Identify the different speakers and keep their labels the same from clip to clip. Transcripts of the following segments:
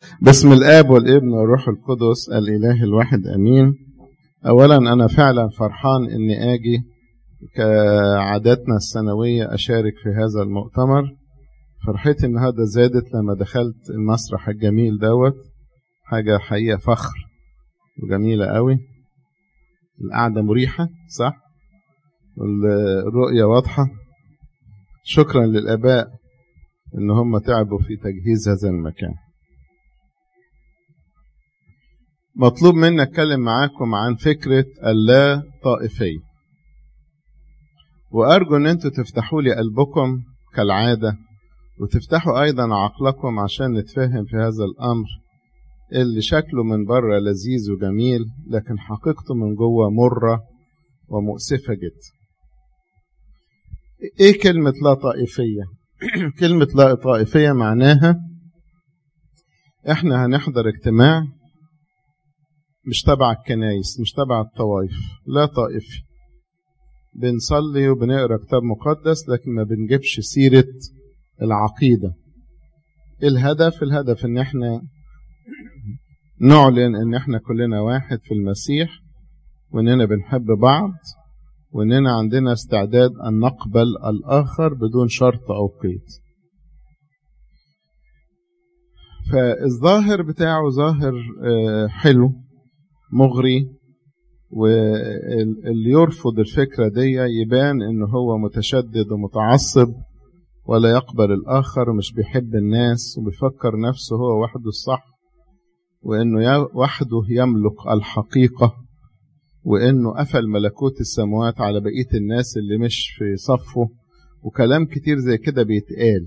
Speaker 1: باسم الآب والابن والروح القدس الإله الواحد أمين أولا أنا فعلا فرحان إني آجي كعاداتنا السنوية أشارك في هذا المؤتمر فرحتي النهاردة زادت لما دخلت المسرح الجميل دوت حاجة حقيقة فخر وجميلة قوي القعدة مريحة صح والرؤية واضحة شكرا للآباء إن هم تعبوا في تجهيز هذا المكان مطلوب مني أتكلم معاكم عن فكرة اللا طائفية وأرجو إن أنتوا تفتحوا لي قلبكم كالعادة وتفتحوا أيضا عقلكم عشان نتفهم في هذا الأمر اللي شكله من بره لذيذ وجميل لكن حقيقته من جوه مرة ومؤسفة جدا ايه كلمة لا طائفية كلمة لا طائفية معناها احنا هنحضر اجتماع مش تبع الكنايس مش تبع الطوائف لا طائفي بنصلي وبنقرا كتاب مقدس لكن ما بنجيبش سيرة العقيدة الهدف الهدف ان احنا نعلن ان احنا كلنا واحد في المسيح واننا بنحب بعض واننا عندنا استعداد ان نقبل الاخر بدون شرط او قيد فالظاهر بتاعه ظاهر حلو مغري واللي يرفض الفكرة دي يبان ان هو متشدد ومتعصب ولا يقبل الآخر مش بيحب الناس وبيفكر نفسه هو وحده الصح وإنه وحده يملك الحقيقة وإنه قفل ملكوت السماوات على بقية الناس اللي مش في صفه وكلام كتير زي كده بيتقال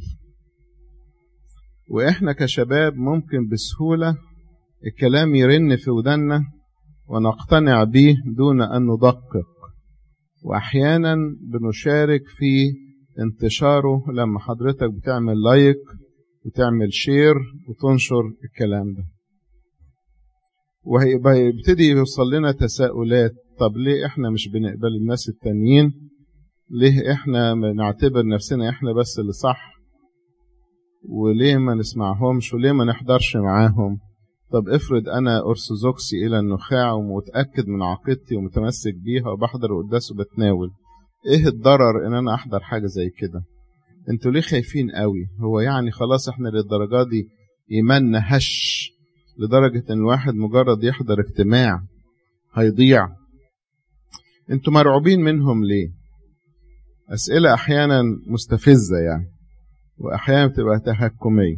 Speaker 1: وإحنا كشباب ممكن بسهولة الكلام يرن في ودنا ونقتنع به دون أن ندقق وأحيانا بنشارك في انتشاره لما حضرتك بتعمل لايك وتعمل شير وتنشر الكلام ده وهيبقى يبتدي يوصل لنا تساؤلات طب ليه احنا مش بنقبل الناس التانيين ليه احنا بنعتبر نفسنا احنا بس اللي صح وليه ما نسمعهمش وليه ما نحضرش معاهم طب افرض انا ارثوذكسي الى النخاع ومتاكد من عقيدتي ومتمسك بيها وبحضر قداس وبتناول ايه الضرر ان انا احضر حاجه زي كده انتوا ليه خايفين قوي هو يعني خلاص احنا للدرجه دي ايماننا هش لدرجه ان الواحد مجرد يحضر اجتماع هيضيع انتوا مرعوبين منهم ليه اسئله احيانا مستفزه يعني واحيانا بتبقى تهكميه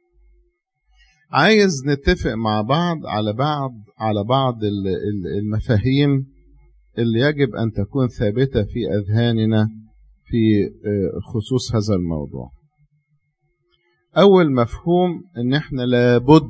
Speaker 1: عايز نتفق مع بعض على بعض على بعض المفاهيم اللي يجب أن تكون ثابتة في أذهاننا في خصوص هذا الموضوع أول مفهوم أن احنا لابد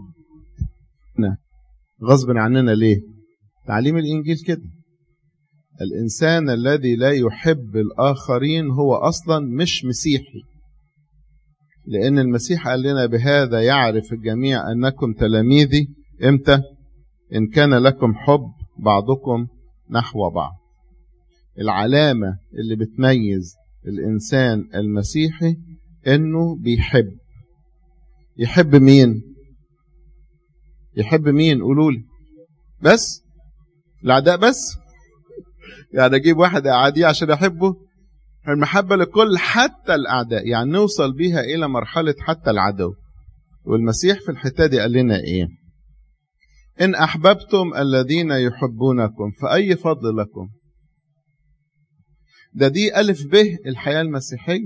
Speaker 1: غصب عننا ليه تعليم الإنجيل كده الإنسان الذي لا يحب الآخرين هو أصلا مش مسيحي لأن المسيح قال لنا بهذا يعرف الجميع أنكم تلاميذي إمتى إن كان لكم حب بعضكم نحو بعض العلامة اللي بتميز الإنسان المسيحي إنه بيحب يحب مين يحب مين قولوا لي بس الأعداء بس يعني أجيب واحد أعاديه عشان أحبه المحبة لكل حتى الأعداء يعني نوصل بيها إلى مرحلة حتى العدو والمسيح في الحتة دي قال لنا إيه إن أحببتم الذين يحبونكم فأي فضل لكم ده دي ألف به الحياة المسيحية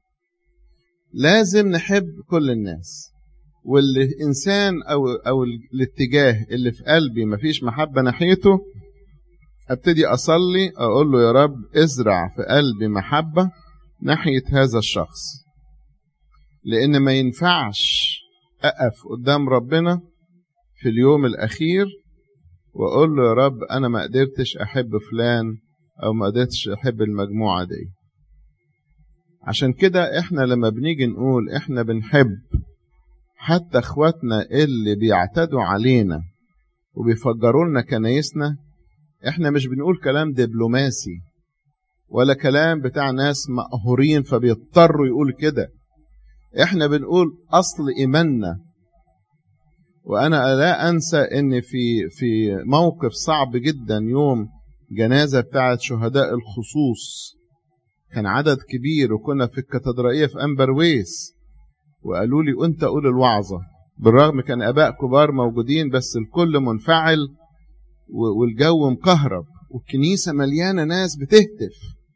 Speaker 1: لازم نحب كل الناس والإنسان أو, أو الاتجاه اللي في قلبي مفيش محبة ناحيته أبتدي أصلي أقول له يا رب ازرع في قلبي محبة ناحية هذا الشخص لأن ما ينفعش أقف قدام ربنا في اليوم الأخير وأقول له يا رب أنا ما قدرتش أحب فلان أو ما قدرتش أحب المجموعة دي عشان كده إحنا لما بنيجي نقول إحنا بنحب حتى إخواتنا اللي بيعتدوا علينا وبيفجروا لنا كنايسنا إحنا مش بنقول كلام دبلوماسي ولا كلام بتاع ناس مقهورين فبيضطروا يقول كده إحنا بنقول أصل إيماننا وأنا لا أنسى إن في في موقف صعب جدا يوم جنازة بتاعت شهداء الخصوص كان عدد كبير وكنا في الكاتدرائية في أمبرويس وقالوا لي أنت قول الوعظة بالرغم كان آباء كبار موجودين بس الكل منفعل والجو مكهرب والكنيسة مليانة ناس بتهتف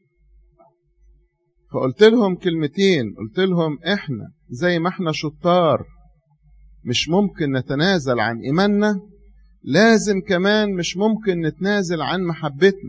Speaker 1: فقلت لهم كلمتين قلت لهم احنا زي ما احنا شطار مش ممكن نتنازل عن ايماننا لازم كمان مش ممكن نتنازل عن محبتنا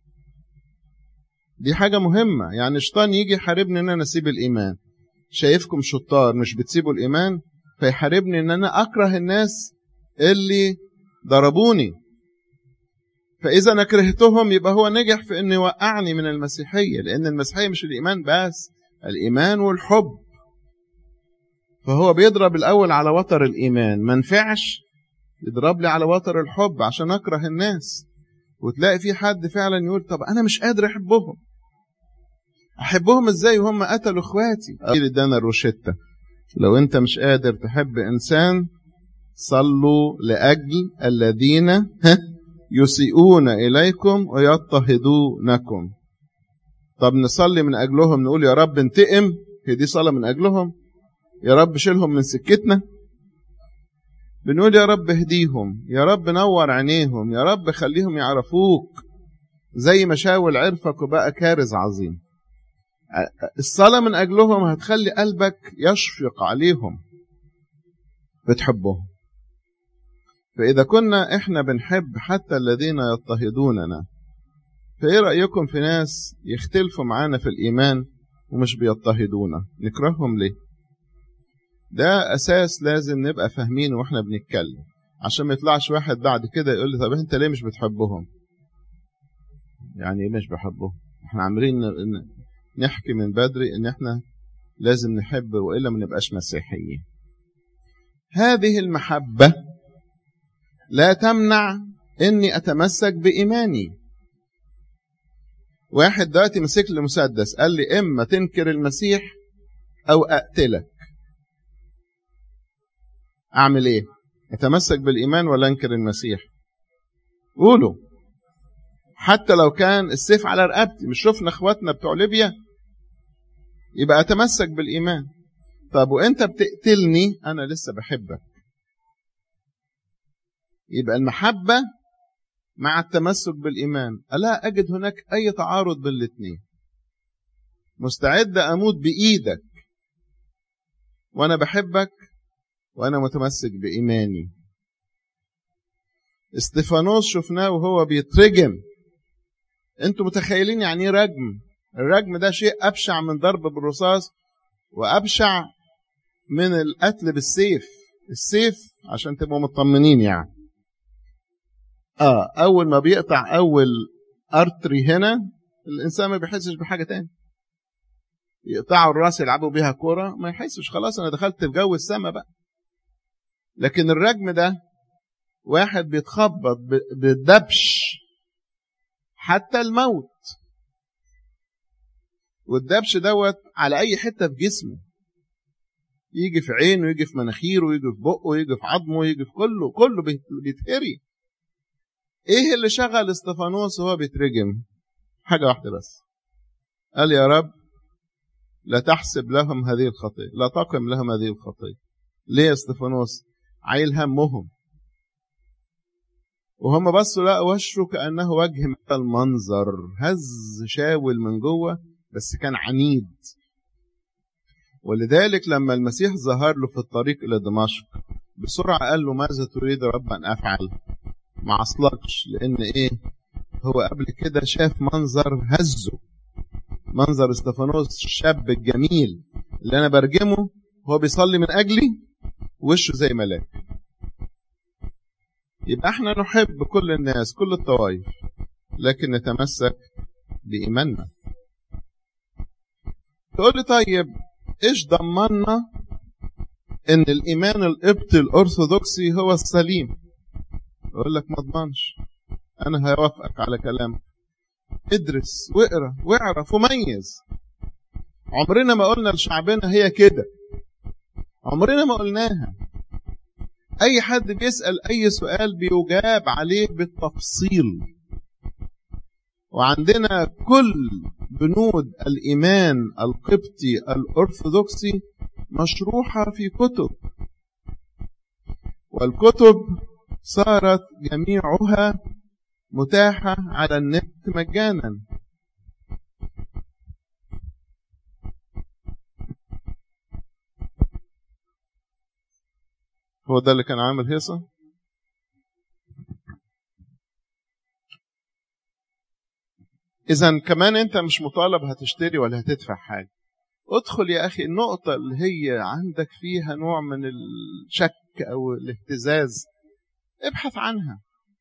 Speaker 1: دي حاجة مهمة يعني الشيطان يجي يحاربني ان انا اسيب الايمان شايفكم شطار مش بتسيبوا الايمان فيحاربني ان انا اكره الناس اللي ضربوني فاذا انا كرهتهم يبقى هو نجح في انه يوقعني من المسيحيه لان المسيحيه مش الايمان بس الايمان والحب فهو بيضرب الاول على وتر الايمان ما نفعش يضرب لي على وتر الحب عشان اكره الناس وتلاقي في حد فعلا يقول طب انا مش قادر احبهم احبهم ازاي وهم قتلوا اخواتي ادانا الروشته لو انت مش قادر تحب انسان صلوا لاجل الذين يسيئون اليكم ويضطهدونكم طب نصلي من اجلهم نقول يا رب انتقم هي دي صلاه من اجلهم يا رب شيلهم من سكتنا بنقول يا رب اهديهم يا رب نور عينيهم يا رب خليهم يعرفوك زي ما شاول عرفك وبقى كارز عظيم الصلاة من أجلهم هتخلي قلبك يشفق عليهم بتحبهم فإذا كنا إحنا بنحب حتى الذين يضطهدوننا فإيه رأيكم في ناس يختلفوا معانا في الإيمان ومش بيضطهدونا نكرههم ليه ده أساس لازم نبقى فاهمينه وإحنا بنتكلم عشان ما يطلعش واحد بعد كده يقول لي طب أنت ليه مش بتحبهم يعني إيه مش بحبهم إحنا عاملين نحكي من بدري إن إحنا لازم نحب وإلا ما نبقاش مسيحيين هذه المحبة لا تمنع اني اتمسك بايماني واحد دلوقتي مسك لي مسدس قال لي اما تنكر المسيح او اقتلك اعمل ايه اتمسك بالايمان ولا انكر المسيح قولوا حتى لو كان السيف على رقبتي مش شفنا اخواتنا بتوع ليبيا يبقى اتمسك بالايمان طب وانت بتقتلني انا لسه بحبك يبقى المحبة مع التمسك بالإيمان ألا أجد هناك أي تعارض بين الاثنين مستعد أموت بإيدك وأنا بحبك وأنا متمسك بإيماني استفانوس شفناه وهو بيترجم انتوا متخيلين يعني ايه رجم الرجم ده شيء أبشع من ضرب بالرصاص وأبشع من القتل بالسيف السيف عشان تبقوا مطمنين يعني اه اول ما بيقطع اول ارتري هنا الانسان ما بيحسش بحاجه تاني يقطعوا الراس يلعبوا بيها كوره ما يحسش خلاص انا دخلت في جو السما بقى لكن الرجم ده واحد بيتخبط بالدبش حتى الموت والدبش دوت على اي حته في جسمه يجي في عينه يجي في مناخيره يجي في بقه يجي في عظمه يجي في كله كله بيتهري ايه اللي شغل استفانوس وهو بيترجم حاجة واحدة بس قال يا رب لا تحسب لهم هذه الخطية لا تقم لهم هذه الخطية ليه يا استفانوس عيل همهم وهم بصوا لقوا وشه كأنه وجه مثل المنظر هز شاول من جوه بس كان عنيد ولذلك لما المسيح ظهر له في الطريق إلى دمشق بسرعة قال له ماذا تريد رب أن أفعل ما عصلكش لان ايه هو قبل كده شاف منظر هزه منظر استفانوس الشاب الجميل اللي انا برجمه هو بيصلي من اجلي وشه زي ملاك يبقى احنا نحب كل الناس كل الطوائف لكن نتمسك بإيماننا تقول لي طيب ايش ضمنا ان الايمان القبطي الارثوذكسي هو السليم اقول لك ما اضمنش انا هوافقك على كلامك ادرس واقرا واعرف وميز عمرنا ما قلنا لشعبنا هي كده عمرنا ما قلناها أي حد بيسأل أي سؤال بيجاب عليه بالتفصيل وعندنا كل بنود الإيمان القبطي الأرثوذكسي مشروحة في كتب والكتب صارت جميعها متاحة على النت مجانا هو ده اللي كان عامل هيصة إذا كمان أنت مش مطالب هتشتري ولا هتدفع حاجة ادخل يا أخي النقطة اللي هي عندك فيها نوع من الشك أو الاهتزاز ابحث عنها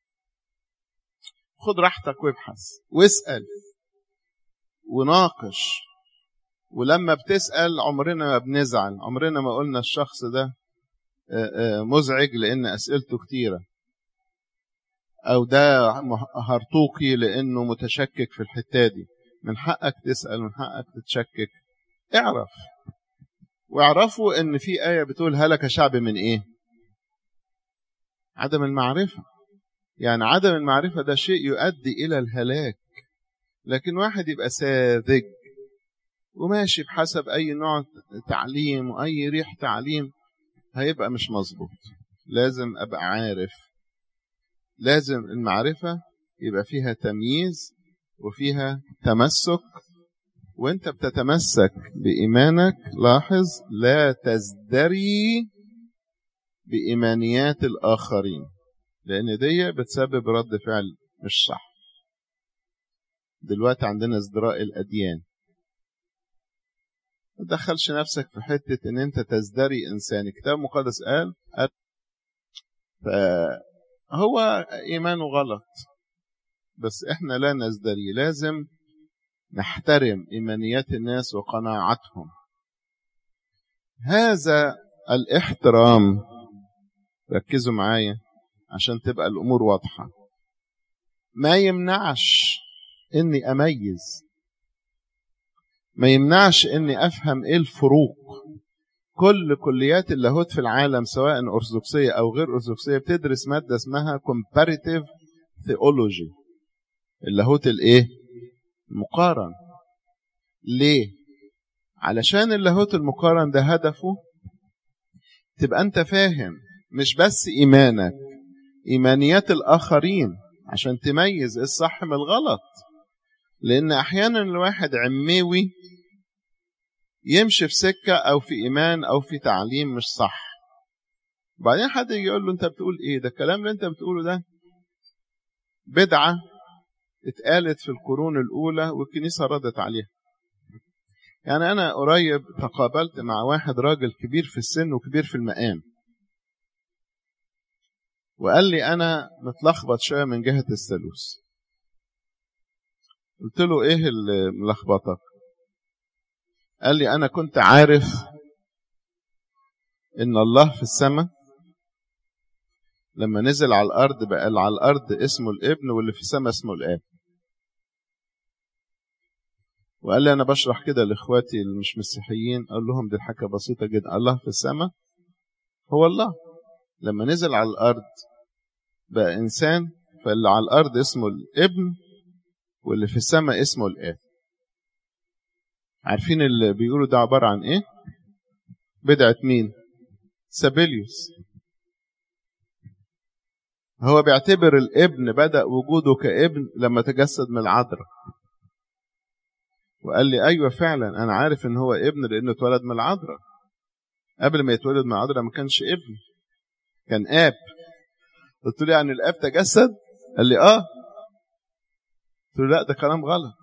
Speaker 1: خد راحتك وابحث واسأل وناقش ولما بتسأل عمرنا ما بنزعل عمرنا ما قلنا الشخص ده مزعج لأن أسئلته كتيرة أو ده هرطوقي لأنه متشكك في الحتة دي من حقك تسأل من حقك تتشكك اعرف واعرفوا ان في آية بتقول هلك شعب من ايه عدم المعرفة يعني عدم المعرفة ده شيء يؤدي إلى الهلاك لكن واحد يبقى ساذج وماشي بحسب أي نوع تعليم وأي ريح تعليم هيبقى مش مظبوط لازم أبقى عارف لازم المعرفة يبقى فيها تمييز وفيها تمسك وانت بتتمسك بإيمانك لاحظ لا تزدري بإيمانيات الآخرين لأن دي بتسبب رد فعل مش صح دلوقتي عندنا ازدراء الأديان ما تدخلش نفسك في حتة ان انت تزدري انسان الكتاب المقدس قال, قال فهو ايمانه غلط بس احنا لا نزدري لازم نحترم ايمانيات الناس وقناعاتهم هذا الاحترام ركزوا معايا عشان تبقى الامور واضحه ما يمنعش اني اميز ما يمنعش اني افهم ايه الفروق كل كليات اللاهوت في العالم سواء ارثوذكسيه او غير ارثوذكسيه بتدرس ماده اسمها comparative theology اللاهوت الايه المقارن ليه علشان اللاهوت المقارن ده هدفه تبقى انت فاهم مش بس ايمانك ايمانيات الاخرين عشان تميز الصح من الغلط لان احيانا الواحد عميوي يمشي في سكه او في ايمان او في تعليم مش صح وبعدين حد يجي يقول له انت بتقول ايه ده الكلام اللي انت بتقوله ده بدعه اتقالت في القرون الاولى والكنيسه ردت عليها يعني انا قريب تقابلت مع واحد راجل كبير في السن وكبير في المقام وقال لي انا متلخبط شويه من جهه الثالوث قلت له ايه اللي ملخبطك قال لي انا كنت عارف ان الله في السماء لما نزل على الارض بقى اللي على الارض اسمه الابن واللي في السماء اسمه الاب وقال لي انا بشرح كده لاخواتي اللي مش مسيحيين اقول لهم دي حاجه بسيطه جدا الله في السماء هو الله لما نزل على الارض بقى انسان فاللي على الارض اسمه الابن واللي في السماء اسمه الاب عارفين اللي بيقولوا ده عباره عن ايه بدعه مين سابيليوس هو بيعتبر الابن بدا وجوده كابن لما تجسد من العذراء وقال لي ايوه فعلا انا عارف ان هو ابن لانه اتولد من العذراء قبل ما يتولد من العذراء ما كانش ابن كان اب قلت له يعني الاب تجسد قال لي اه قلت له لا ده كلام غلط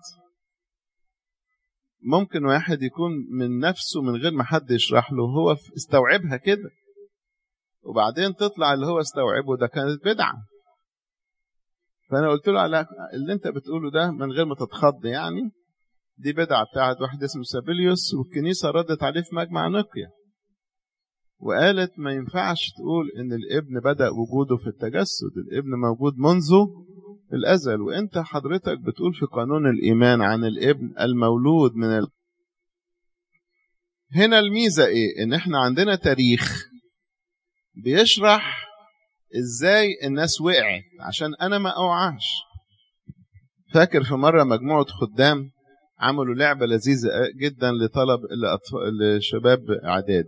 Speaker 1: ممكن واحد يكون من نفسه من غير ما حد يشرح له هو استوعبها كده وبعدين تطلع اللي هو استوعبه ده كانت بدعه فانا قلت له على اللي انت بتقوله ده من غير ما تتخض يعني دي بدعه بتاعت واحد اسمه سابيليوس والكنيسه ردت عليه في مجمع نقيه وقالت ما ينفعش تقول ان الابن بدا وجوده في التجسد الابن موجود منذ الازل وانت حضرتك بتقول في قانون الايمان عن الابن المولود من ال... هنا الميزه ايه ان احنا عندنا تاريخ بيشرح ازاي الناس وقعت عشان انا ما اوعاش فاكر في مرة مجموعة خدام عملوا لعبة لذيذة جدا لطلب لشباب اعدادي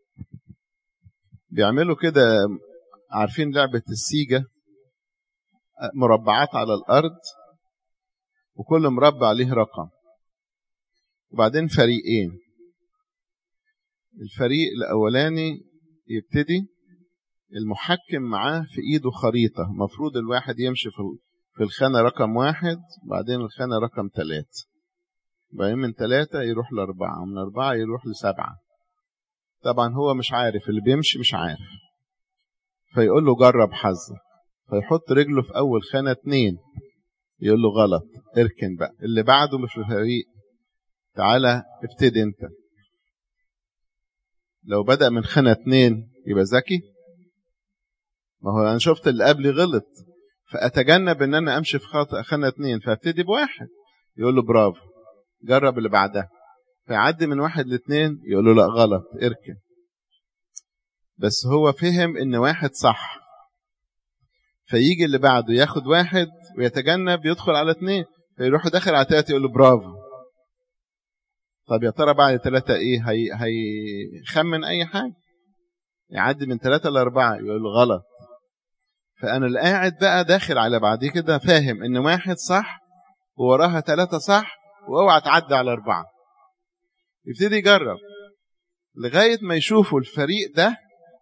Speaker 1: بيعملوا كده عارفين لعبة السيجة مربعات على الأرض وكل مربع ليه رقم وبعدين فريقين الفريق الأولاني يبتدي المحكم معاه في إيده خريطة مفروض الواحد يمشي في الخانة رقم واحد بعدين الخانة رقم ثلاثة بعدين من ثلاثة يروح لأربعة ومن أربعة يروح لسبعة طبعا هو مش عارف اللي بيمشي مش عارف فيقول له جرب حظك فيحط رجله في أول خانة اتنين يقول له غلط اركن بقى اللي بعده مش في الفريق تعالى ابتدي انت لو بدأ من خانة اتنين يبقى ذكي ما هو انا شفت اللي قبلي غلط فاتجنب ان انا امشي في خاطئ خانة اتنين فابتدي بواحد يقول له برافو جرب اللي بعدها فيعدي من واحد لاثنين يقول له لا غلط اركن بس هو فهم ان واحد صح فيجي اللي بعده ياخد واحد ويتجنب يدخل على اثنين فيروح داخل على ثلاثة يقول له برافو طب يا ترى بعد ثلاثة ايه هي هيخمن اي حاجة يعدي من ثلاثة لأربعة يقول له غلط فأنا اللي قاعد بقى داخل على بعد كده فاهم إن واحد صح ووراها ثلاثة صح واوعى تعدي على أربعة يبتدي يجرب لغاية ما يشوفوا الفريق ده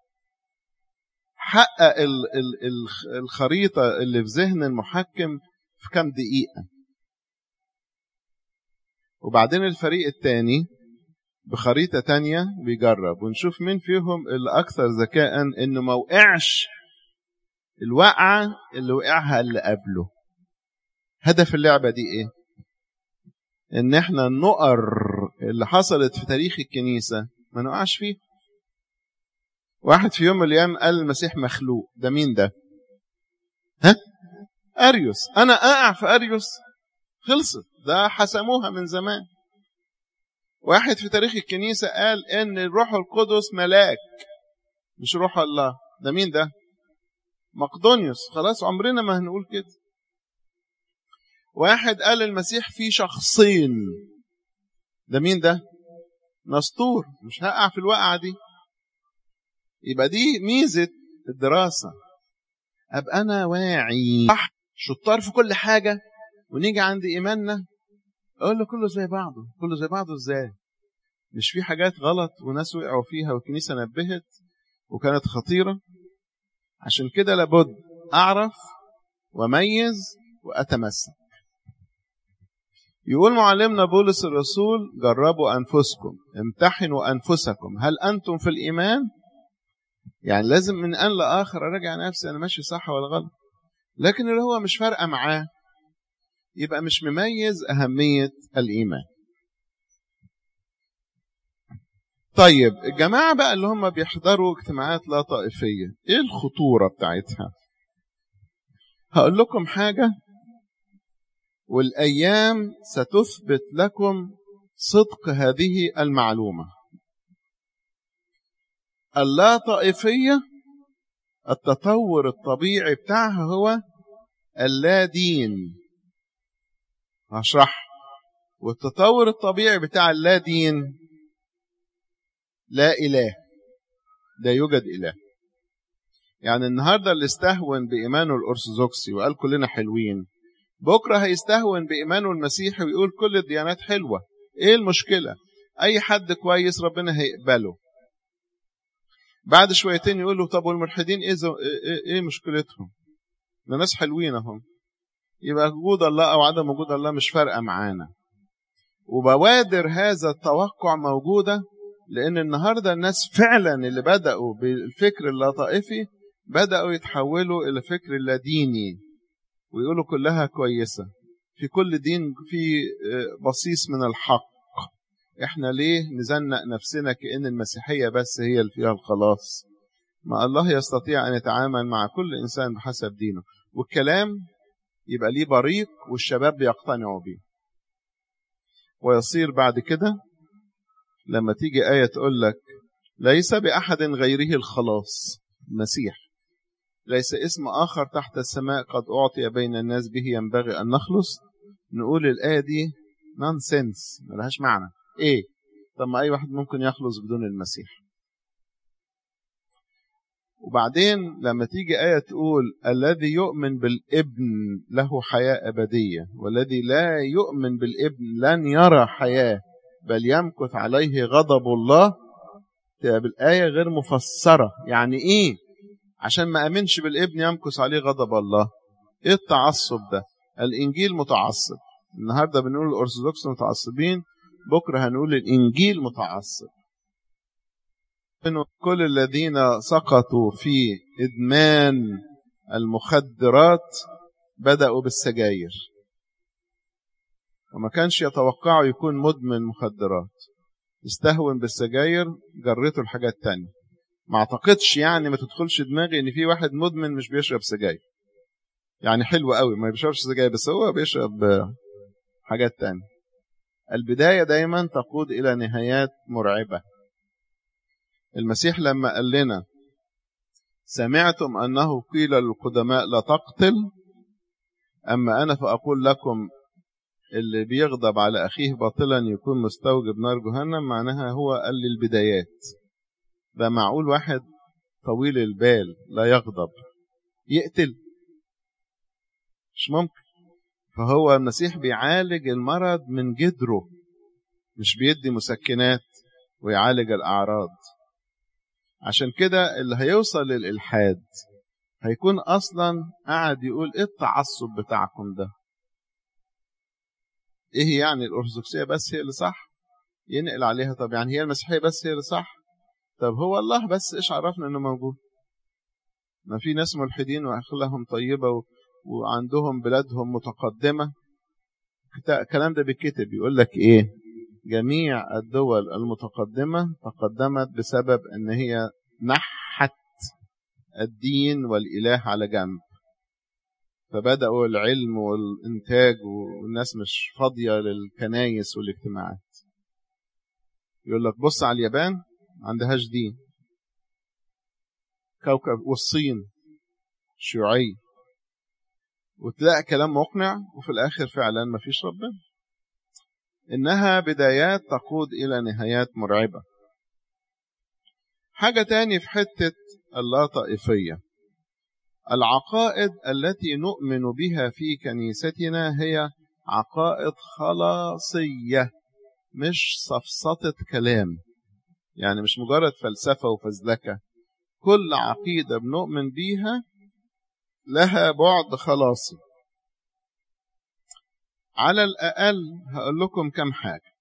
Speaker 1: حقق ال ال ال الخريطة اللي في ذهن المحكم في كام دقيقة وبعدين الفريق الثاني بخريطة تانية بيجرب ونشوف مين فيهم اللي أكثر ذكاء إنه ما وقعش الوقعة اللي وقعها اللي قبله هدف اللعبة دي إيه؟ إن إحنا النقر اللي حصلت في تاريخ الكنيسة ما نقعش فيه واحد في يوم من الأيام قال المسيح مخلوق ده مين ده؟ ها؟ أريوس أنا أقع في أريوس خلصت ده حسموها من زمان واحد في تاريخ الكنيسة قال إن الروح القدس ملاك مش روح الله ده مين ده؟ مقدونيوس خلاص عمرنا ما هنقول كده واحد قال المسيح فيه شخصين ده مين ده؟ نسطور مش هقع في الوقعة دي يبقى دي ميزة الدراسة أبقى أنا واعي صح شطار في كل حاجة ونيجي عند إيماننا أقول له كله زي بعضه كله زي بعضه إزاي مش في حاجات غلط وناس وقعوا فيها والكنيسة نبهت وكانت خطيرة عشان كده لابد أعرف وأميز وأتمسك يقول معلمنا بولس الرسول جربوا أنفسكم امتحنوا أنفسكم هل أنتم في الإيمان يعني لازم من آن لآخر أراجع نفسي أنا ماشي صح ولا غلط لكن اللي هو مش فارقة معاه يبقى مش مميز أهمية الإيمان طيب الجماعة بقى اللي هم بيحضروا اجتماعات لا طائفية ايه الخطورة بتاعتها هقول لكم حاجة والأيام ستثبت لكم صدق هذه المعلومة اللا طائفية التطور الطبيعي بتاعها هو اللا دين هشرح والتطور الطبيعي بتاع اللا دين لا إله لا يوجد إله يعني النهاردة اللي استهون بإيمانه الأرثوذكسي وقال كلنا حلوين بكرة هيستهون بإيمانه المسيحي ويقول كل الديانات حلوة إيه المشكلة أي حد كويس ربنا هيقبله بعد شويتين يقولوا طب والملحدين إيه, زو... إيه, إيه مشكلتهم ده ناس حلوين اهم يبقى وجود الله أو عدم وجود الله مش فارقة معانا وبوادر هذا التوقع موجودة لأن النهاردة الناس فعلا اللي بدأوا بالفكر اللطائفي بدأوا يتحولوا إلى فكر اللاديني ويقولوا كلها كويسة في كل دين في بصيص من الحق احنا ليه نزنق نفسنا كأن المسيحية بس هي اللي فيها الخلاص ما الله يستطيع أن يتعامل مع كل إنسان بحسب دينه والكلام يبقى ليه بريق والشباب بيقتنعوا بيه ويصير بعد كده لما تيجي آية تقول لك ليس بأحد غيره الخلاص المسيح ليس اسم آخر تحت السماء قد أعطي بين الناس به ينبغي أن نخلص نقول الآية دي نونسنس ملهاش معنى إيه طب ما أي واحد ممكن يخلص بدون المسيح وبعدين لما تيجي آية تقول الذي يؤمن بالابن له حياة أبدية والذي لا يؤمن بالابن لن يرى حياة بل يمكث عليه غضب الله تبقى بالآية غير مفسرة يعني إيه عشان ما أمنش بالابن يمكث عليه غضب الله إيه التعصب ده الإنجيل متعصب النهاردة بنقول الأرثوذكس متعصبين بكرة هنقول الإنجيل متعصب إنه كل الذين سقطوا في إدمان المخدرات بدأوا بالسجاير وما كانش يتوقعوا يكون مدمن مخدرات استهون بالسجاير جرته لحاجات تانية ما اعتقدش يعني ما تدخلش دماغي ان في واحد مدمن مش بيشرب سجاير يعني حلو قوي ما بيشربش سجاير بس هو بيشرب حاجات تانية البداية دايما تقود إلى نهايات مرعبة المسيح لما قال لنا سمعتم أنه قيل للقدماء لا تقتل أما أنا فأقول لكم اللي بيغضب على أخيه باطلا يكون مستوجب نار جهنم معناها هو قال لي البدايات ده معقول واحد طويل البال لا يغضب يقتل مش ممكن فهو المسيح بيعالج المرض من جذره مش بيدي مسكنات ويعالج الأعراض عشان كده اللي هيوصل للإلحاد هيكون أصلا قاعد يقول إيه التعصب بتاعكم ده إيه يعني الأرثوذكسية بس هي اللي صح ينقل عليها طب يعني هي المسيحية بس هي اللي صح طب هو الله بس إيش عرفنا إنه موجود ما في ناس ملحدين وأخلاقهم طيبة و... وعندهم بلادهم متقدمة الكلام ده بيتكتب يقول لك إيه جميع الدول المتقدمة تقدمت بسبب أن هي نحت الدين والإله على جنب فبدأوا العلم والإنتاج والناس مش فاضية للكنايس والاجتماعات يقول لك بص على اليابان ما عندهاش دين كوكب والصين شيوعية وتلاقي كلام مقنع وفي الآخر فعلا ما فيش ربنا إنها بدايات تقود إلى نهايات مرعبة حاجة تاني في حتة اللا طائفية العقائد التي نؤمن بها في كنيستنا هي عقائد خلاصية مش صفصطة كلام يعني مش مجرد فلسفة وفزلكة كل عقيدة بنؤمن بيها لها بعد خلاصي على الأقل هقول لكم كم حاجة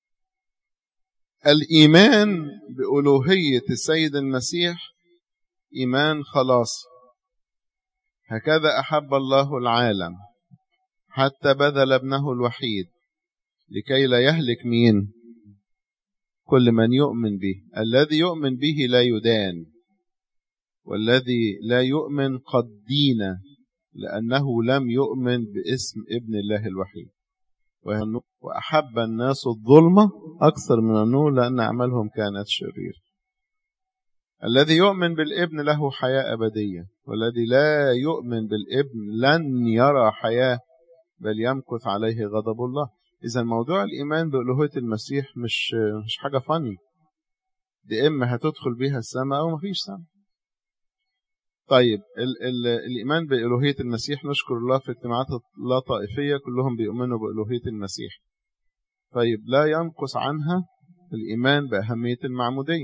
Speaker 1: الإيمان بألوهية السيد المسيح إيمان خلاص هكذا أحب الله العالم حتى بذل ابنه الوحيد لكي لا يهلك مين كل من يؤمن به الذي يؤمن به لا يدان والذي لا يؤمن قد دين لأنه لم يؤمن باسم ابن الله الوحيد وأحب الناس الظلمة أكثر من النور لأن أعمالهم كانت شريرة الذي يؤمن بالابن له حياة أبدية والذي لا يؤمن بالابن لن يرى حياة بل يمكث عليه غضب الله إذا موضوع الإيمان بألوهية المسيح مش مش حاجة فاني دي إما هتدخل بيها السماء أو مفيش سماء طيب ال ال الإيمان بألوهية المسيح نشكر الله في اجتماعات لا طائفية كلهم بيؤمنوا بألوهية المسيح طيب لا ينقص عنها الإيمان بأهمية المعمودية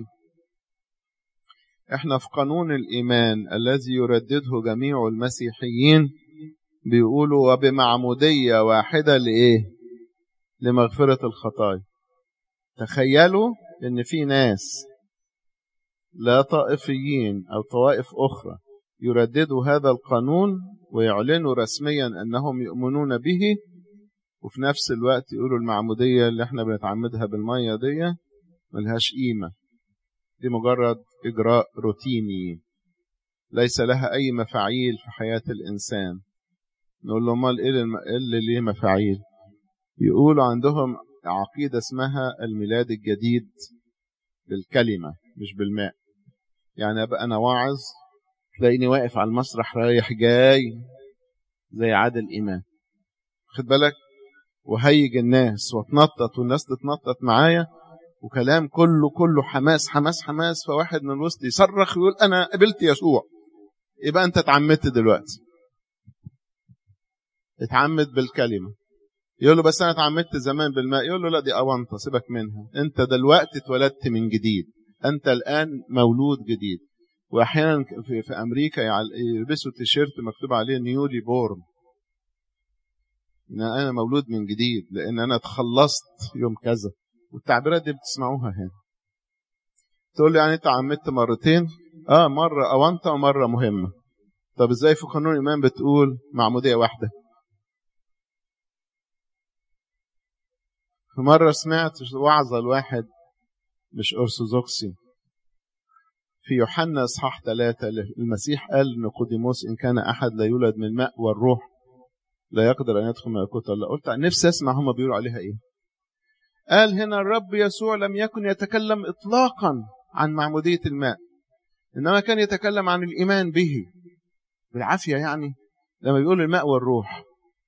Speaker 1: احنا في قانون الإيمان الذي يردده جميع المسيحيين بيقولوا وبمعمودية واحدة لإيه لمغفرة الخطايا تخيلوا ان في ناس لا طائفيين او طوائف اخرى يرددوا هذا القانون ويعلنوا رسميا انهم يؤمنون به وفي نفس الوقت يقولوا المعمودية اللي احنا بنتعمدها بالمية دي ملهاش قيمة دي مجرد إجراء روتيني ليس لها أي مفاعيل في حياة الإنسان نقول له امال إيه اللي ليه مفاعيل يقولوا عندهم عقيدة اسمها الميلاد الجديد بالكلمة مش بالماء يعني أبقى أنا واعظ تلاقيني واقف على المسرح رايح جاي زي عادل إمام خد بالك وهيج الناس واتنطط والناس تتنطط معايا وكلام كله كله حماس حماس حماس فواحد من الوسط يصرخ ويقول انا قبلت يسوع يبقى انت اتعمدت دلوقتي اتعمد بالكلمه يقول له بس انا اتعمدت زمان بالماء يقول له لا دي اونطه سيبك منها انت دلوقتي اتولدت من جديد انت الان مولود جديد واحيانا في, في امريكا يلبسوا تيشيرت مكتوب عليه نيولي بورن ان انا مولود من جديد لان انا اتخلصت يوم كذا والتعبيرات دي بتسمعوها هنا تقول لي يعني انت عمدت مرتين اه مره اونطه ومره مهمه طب ازاي في قانون الايمان بتقول معموديه واحده في مره سمعت وعظه لواحد مش ارثوذكسي في يوحنا اصحاح ثلاثة المسيح قال لنيقوديموس ان كان احد لا يولد من الماء والروح لا يقدر ان يدخل ملكوت الله قلت نفسي اسمع هم بيقولوا عليها ايه قال هنا الرب يسوع لم يكن يتكلم اطلاقا عن معموديه الماء انما كان يتكلم عن الايمان به بالعافيه يعني لما بيقول الماء والروح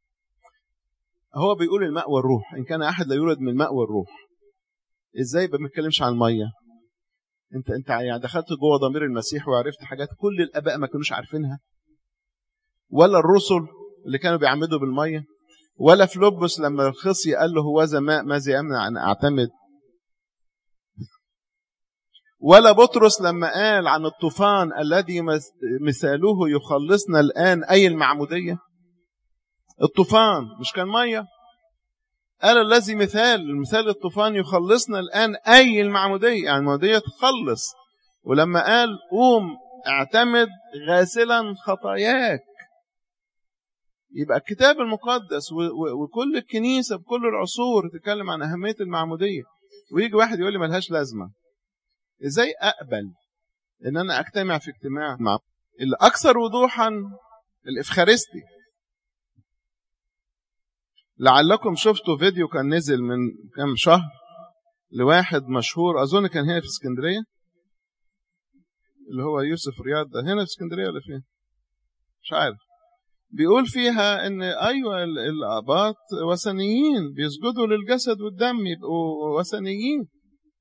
Speaker 1: هو بيقول الماء والروح ان كان احد لا يولد من الماء والروح ازاي ما بنتكلمش عن الميه انت انت يعني دخلت جوه ضمير المسيح وعرفت حاجات كل الاباء ما كانوش عارفينها ولا الرسل اللي كانوا بيعمدوا بالميه ولا فلوبس لما الخصي قال له هوذا ماء ماذا يمنع ان اعتمد ولا بطرس لما قال عن الطوفان الذي مثاله يخلصنا الان اي المعموديه الطوفان مش كان ميه قال الذي مثال مثال الطوفان يخلصنا الان اي المعموديه يعني المعموديه تخلص ولما قال قوم اعتمد غاسلا خطاياك يبقى الكتاب المقدس وكل الكنيسه بكل العصور تتكلم عن اهميه المعموديه ويجي واحد يقول لي ملهاش لازمه ازاي اقبل ان انا اجتمع في اجتماع مع الاكثر وضوحا الافخارستي لعلكم شفتوا فيديو كان نزل من كام شهر لواحد مشهور اظن كان هنا في اسكندريه اللي هو يوسف رياض ده هنا في اسكندريه ولا فين مش عارف بيقول فيها ان ايوه الاباط وثنيين بيسجدوا للجسد والدم يبقوا وثنيين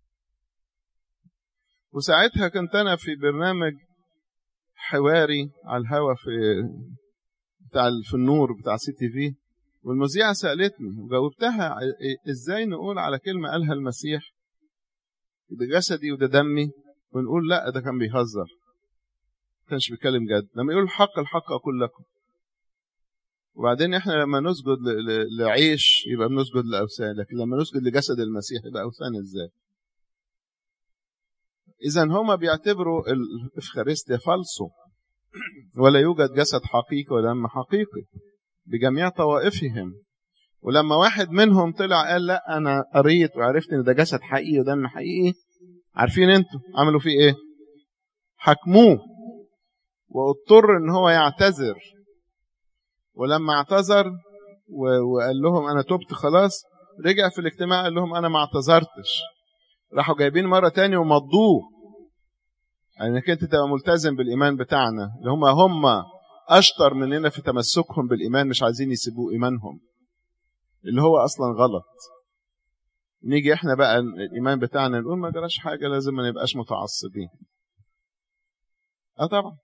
Speaker 1: وساعتها كنت انا في برنامج حواري على الهوا في بتاع في النور بتاع سي تي في والمذيعه سالتني وجاوبتها ازاي نقول على كلمه قالها المسيح ده جسدي وده دمي ونقول لا ده كان بيهزر ما كانش بيتكلم جد لما يقول الحق الحق اقول لكم وبعدين احنا لما نسجد لعيش يبقى بنسجد لاوثان لكن لما نسجد لجسد المسيح يبقى اوثان ازاي اذا هما بيعتبروا الافخارستيا فالصو ولا يوجد جسد حقيقي ودم حقيقي بجميع طوائفهم ولما واحد منهم طلع قال لا انا قريت وعرفت ان ده جسد حقيقي ودم حقيقي عارفين انتوا عملوا فيه ايه حكموه واضطر ان هو يعتذر ولما اعتذر وقال لهم انا تبت خلاص رجع في الاجتماع قال لهم انا ما اعتذرتش راحوا جايبين مره تاني ومضوه انك انت تبقى ملتزم بالايمان بتاعنا اللي هم هم اشطر مننا في تمسكهم بالايمان مش عايزين يسيبوا ايمانهم اللي هو اصلا غلط نيجي احنا بقى الايمان بتاعنا نقول ما جراش حاجه لازم ما نبقاش متعصبين اه طبعا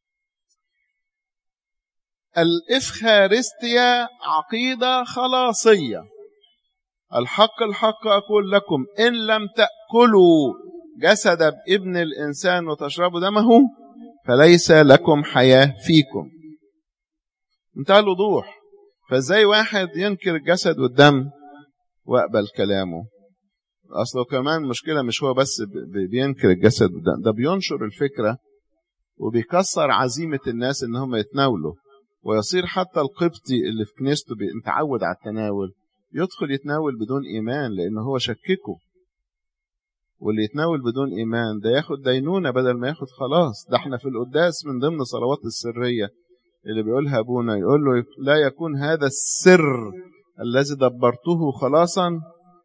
Speaker 1: الإفخارستيا عقيدة خلاصية الحق الحق أقول لكم إن لم تأكلوا جسد ابن الإنسان وتشربوا دمه فليس لكم حياة فيكم انتهى الوضوح فازاي واحد ينكر الجسد والدم واقبل كلامه اصله كمان مشكلة مش هو بس بينكر الجسد والدم ده بينشر الفكرة وبيكسر عزيمة الناس ان هم يتناولوا ويصير حتى القبطي اللي في كنيسته متعود على التناول يدخل يتناول بدون ايمان لان هو شككه واللي يتناول بدون ايمان ده ياخد دينونه بدل ما ياخد خلاص ده احنا في القداس من ضمن صلوات السريه اللي بيقولها ابونا يقول له لا يكون هذا السر الذي دبرته خلاصا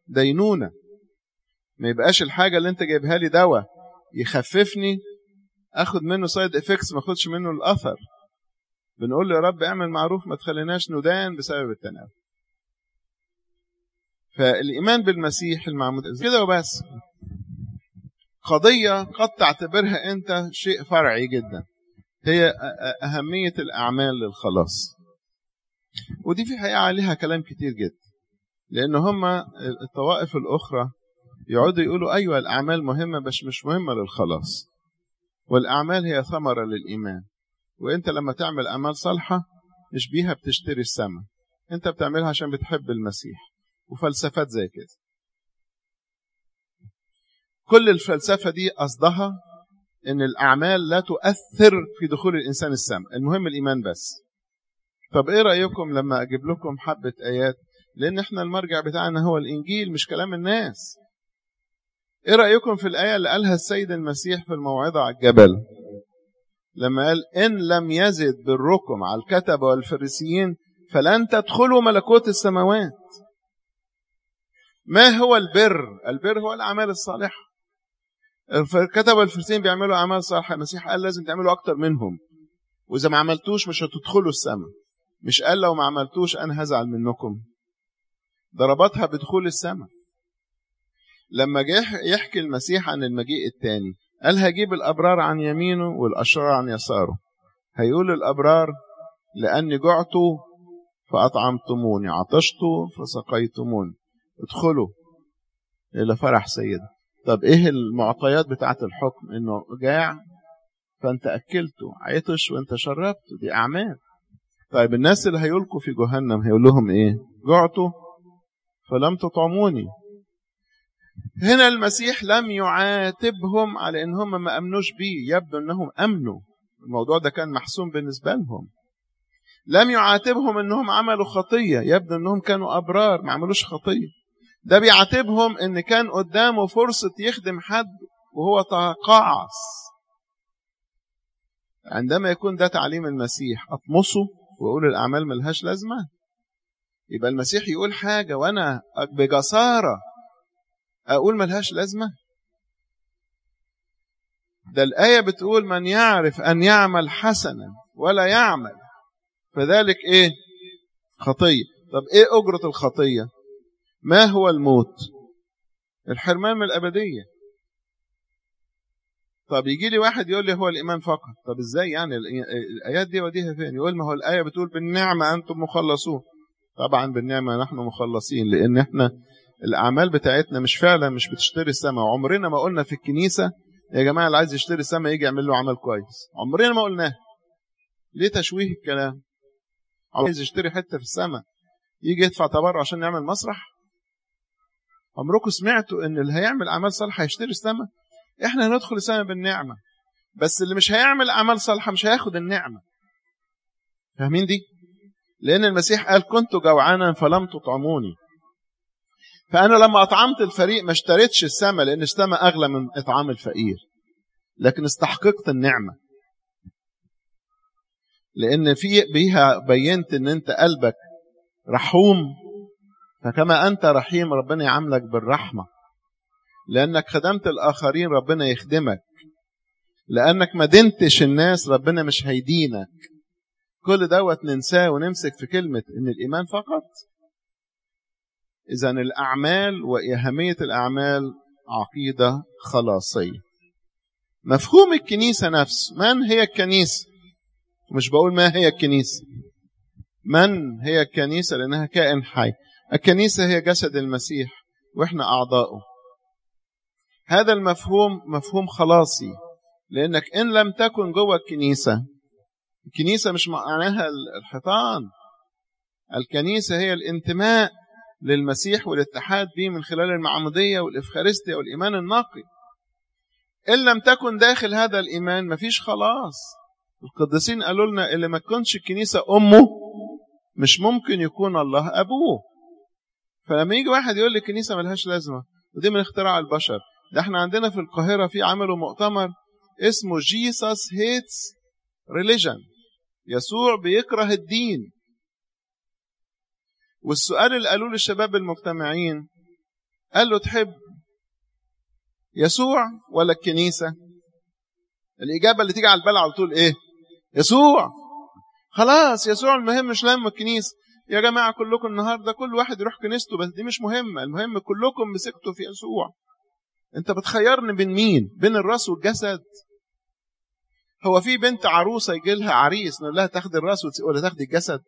Speaker 1: دينونه ما يبقاش الحاجه اللي انت جايبها لي دواء يخففني اخد منه سايد افكتس ما اخدش منه الاثر بنقول له يا رب اعمل معروف ما تخليناش ندان بسبب التناول فالايمان بالمسيح المعمود كده وبس قضيه قد تعتبرها انت شيء فرعي جدا هي اهميه الاعمال للخلاص ودي في حقيقه عليها كلام كتير جدا لان هم الطوائف الاخرى يقعدوا يقولوا ايوه الاعمال مهمه بس مش مهمه للخلاص والاعمال هي ثمره للايمان وانت لما تعمل اعمال صالحه مش بيها بتشتري السماء انت بتعملها عشان بتحب المسيح وفلسفات زي كده كل الفلسفه دي قصدها ان الاعمال لا تؤثر في دخول الانسان السماء المهم الايمان بس طب ايه رايكم لما اجيب لكم حبه ايات لان احنا المرجع بتاعنا هو الانجيل مش كلام الناس ايه رايكم في الايه اللي قالها السيد المسيح في الموعظه على الجبل لما قال ان لم يزد بالركم على الكتبه والفريسيين فلن تدخلوا ملكوت السماوات ما هو البر البر هو الاعمال الصالحه الكتبه والفريسيين بيعملوا اعمال صالحه المسيح قال لازم تعملوا اكتر منهم واذا ما عملتوش مش هتدخلوا السماء مش قال لو ما عملتوش انا هزعل منكم ضربتها بدخول السماء لما جه يحكي المسيح عن المجيء الثاني قال هجيب الأبرار عن يمينه والأشرار عن يساره هيقول الأبرار لأني جعت فأطعمتموني عطشت فسقيتموني ادخلوا إلى فرح سيدة طب إيه المعطيات بتاعة الحكم إنه جاع فأنت أكلته عطش وأنت شربته دي أعمال طيب الناس اللي هيلقوا في جهنم هيقول لهم إيه جعتوا فلم تطعموني هنا المسيح لم يعاتبهم على ان هم ما امنوش بيه يبدو انهم امنوا الموضوع ده كان محسوم بالنسبه لهم لم يعاتبهم انهم عملوا خطيه يبدو انهم كانوا ابرار ما عملوش خطيه ده بيعاتبهم ان كان قدامه فرصه يخدم حد وهو تقاعس عندما يكون ده تعليم المسيح اطمسه واقول الاعمال ملهاش لازمه يبقى المسيح يقول حاجه وانا بجساره أقول ملهاش لازمة ده الآية بتقول من يعرف أن يعمل حسنا ولا يعمل فذلك إيه خطية طب إيه أجرة الخطية ما هو الموت الحرمان من الأبدية طب يجي لي واحد يقول لي هو الإيمان فقط طب إزاي يعني الآيات دي وديها فين يقول ما هو الآية بتقول بالنعمة أنتم مخلصون طبعا بالنعمة نحن مخلصين لأن إحنا الاعمال بتاعتنا مش فعلا مش بتشتري السماء وعمرنا ما قلنا في الكنيسه يا جماعه اللي عايز يشتري السماء يجي يعمل له عمل كويس عمرنا ما قلناه ليه تشويه الكلام عايز يشتري حته في السماء يجي يدفع تبرع عشان يعمل مسرح عمركم سمعتوا ان اللي هيعمل اعمال صالحه هيشتري السماء احنا هندخل السماء بالنعمه بس اللي مش هيعمل اعمال صالحه مش هياخد النعمه فاهمين دي لان المسيح قال كنت جوعانا فلم تطعموني فأنا لما أطعمت الفريق ما اشتريتش السماء لأن السماء أغلى من إطعام الفقير لكن استحققت النعمة لأن في بيها بينت إن أنت قلبك رحوم فكما أنت رحيم ربنا يعاملك بالرحمة لأنك خدمت الآخرين ربنا يخدمك لأنك ما دنتش الناس ربنا مش هيدينك كل دوت ننساه ونمسك في كلمة إن الإيمان فقط إذا الأعمال وأهمية الأعمال عقيدة خلاصية. مفهوم الكنيسة نفسه، من هي الكنيسة؟ مش بقول ما هي الكنيسة. من هي الكنيسة؟ لأنها كائن حي. الكنيسة هي جسد المسيح وإحنا أعضاؤه. هذا المفهوم مفهوم خلاصي لأنك إن لم تكن جوه الكنيسة الكنيسة مش معناها الحيطان الكنيسة هي الانتماء للمسيح والاتحاد به من خلال المعمودية والإفخارستيا والإيمان النقي إن لم تكن داخل هذا الإيمان مفيش خلاص القديسين قالوا لنا اللي ما تكونش الكنيسة أمه مش ممكن يكون الله أبوه فلما يجي واحد يقول لي الكنيسة ملهاش لازمة ودي من اختراع البشر ده احنا عندنا في القاهرة في عملوا مؤتمر اسمه جيسس هيتس ريليجن يسوع بيكره الدين والسؤال اللي قالوه للشباب المجتمعين قال له تحب يسوع ولا الكنيسة الإجابة اللي تيجي على البال على طول إيه يسوع خلاص يسوع المهم مش لم الكنيسة يا جماعة كلكم النهاردة كل واحد يروح كنيسته بس دي مش مهمة المهم كلكم مسكتوا في يسوع انت بتخيرني بين مين بين الراس والجسد هو في بنت عروسة يجي لها عريس نقول لها تاخد الراس ولا تاخد الجسد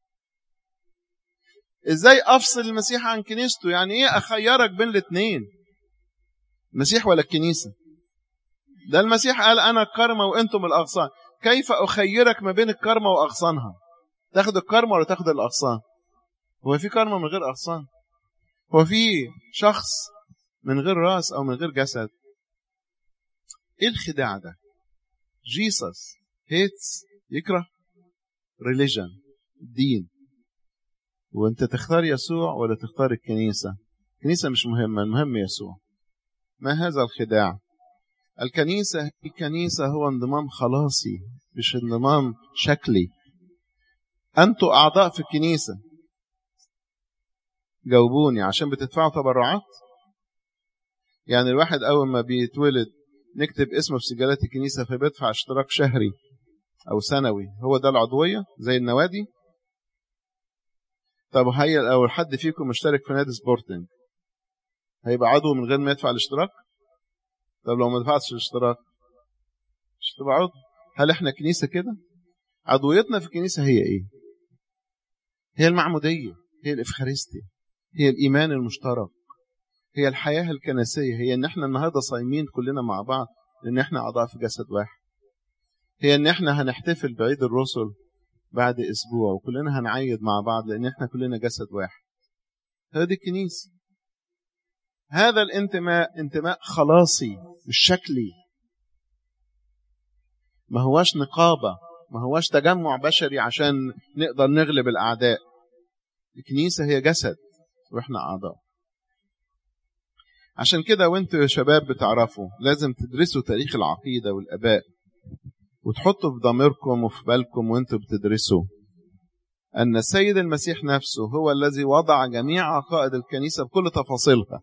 Speaker 1: ازاي افصل المسيح عن كنيسته يعني ايه اخيرك بين الاثنين المسيح ولا الكنيسة ده المسيح قال انا الكرمة وانتم الاغصان كيف اخيرك ما بين الكرمة واغصانها تاخد الكرمة ولا تاخد الاغصان هو في كرمة من غير اغصان هو في شخص من غير راس او من غير جسد ايه الخداع ده جيسس هيتس يكره ريليجن دين وانت تختار يسوع ولا تختار الكنيسة الكنيسة مش مهمة المهم يسوع ما هذا الخداع الكنيسة الكنيسة هو انضمام خلاصي مش انضمام شكلي أنتوا أعضاء في الكنيسة جاوبوني عشان بتدفعوا تبرعات يعني الواحد أول ما بيتولد نكتب اسمه في سجلات الكنيسة فبيدفع اشتراك شهري أو سنوي هو ده العضوية زي النوادي طب هيا لو حد فيكم مشترك في نادي سبورتنج هيبقى عضو من غير ما يدفع الاشتراك طب لو ما دفعتش الاشتراك مش تبقى عضو هل احنا كنيسة كده عضويتنا في الكنيسة هي ايه هي المعمودية هي الإفخارستيا هي الإيمان المشترك هي الحياة الكنسية هي ان احنا النهاردة صايمين كلنا مع بعض لان احنا أعضاء في جسد واحد هي ان احنا هنحتفل بعيد الرسل بعد اسبوع وكلنا هنعيد مع بعض لان احنا كلنا جسد واحد هذه الكنيسة هذا الانتماء انتماء خلاصي مش شكلي ما هواش نقابة ما هواش تجمع بشري عشان نقدر نغلب الأعداء الكنيسة هي جسد وإحنا أعضاء عشان كده وانتوا يا شباب بتعرفوا لازم تدرسوا تاريخ العقيدة والآباء وتحطوا في ضميركم وفي بالكم وانتوا بتدرسوا أن السيد المسيح نفسه هو الذي وضع جميع عقائد الكنيسة بكل تفاصيلها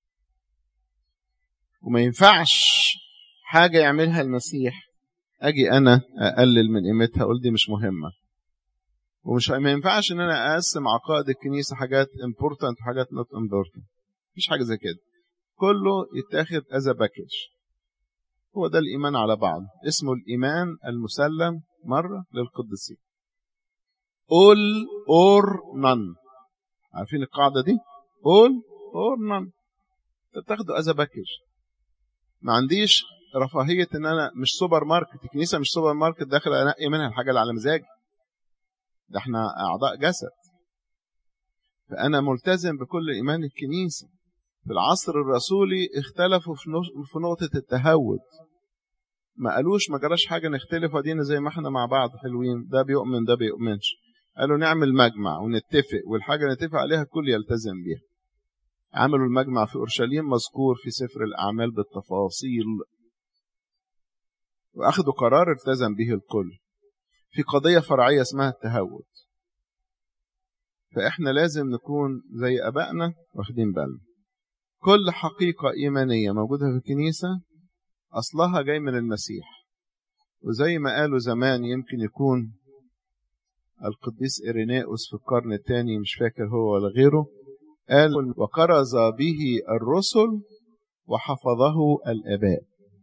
Speaker 1: وما ينفعش حاجة يعملها المسيح أجي أنا أقلل من قيمتها أقول دي مش مهمة ومش ما ينفعش إن أنا أقسم عقائد الكنيسة حاجات important وحاجات not important مفيش حاجة زي كده كله يتاخد as a package هو ده الإيمان على بعض اسمه الإيمان المسلم مرة للقديسين all or none عارفين القاعدة دي all or none تاخده as a package ما عنديش رفاهية ان انا مش سوبر ماركت الكنيسة مش سوبر ماركت داخل انقي منها الحاجة اللي على مزاجي ده احنا اعضاء جسد فانا ملتزم بكل ايمان الكنيسة في العصر الرسولي اختلفوا في نقطة التهود ما قالوش ما جراش حاجة نختلف ودينا زي ما احنا مع بعض حلوين ده بيؤمن ده بيؤمنش قالوا نعمل مجمع ونتفق والحاجة نتفق عليها الكل يلتزم بيها عملوا المجمع في أورشليم مذكور في سفر الأعمال بالتفاصيل وأخذوا قرار التزم به الكل في قضية فرعية اسمها التهود فإحنا لازم نكون زي أبائنا واخدين بالنا كل حقيقة إيمانية موجودة في الكنيسة أصلها جاي من المسيح وزي ما قالوا زمان يمكن يكون القديس إيريناؤوس في القرن الثاني مش فاكر هو ولا غيره قال وكرز به الرسل وحفظه الآباء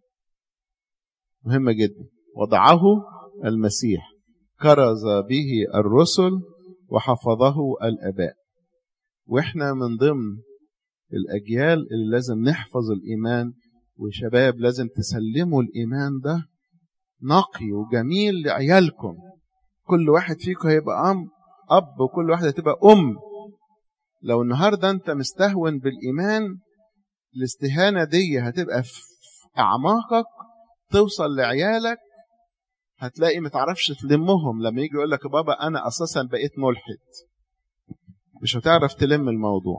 Speaker 1: مهمة جدا وضعه المسيح كرز به الرسل وحفظه الآباء وإحنا من ضمن الأجيال اللي لازم نحفظ الإيمان وشباب لازم تسلموا الإيمان ده نقي وجميل لعيالكم كل واحد فيكم هيبقى أم أب وكل واحدة هتبقى أم لو النهاردة أنت مستهون بالإيمان الاستهانة دي هتبقى في أعماقك توصل لعيالك هتلاقي ما تعرفش تلمهم لما يجي يقول لك بابا أنا أساسا بقيت ملحد مش هتعرف تلم الموضوع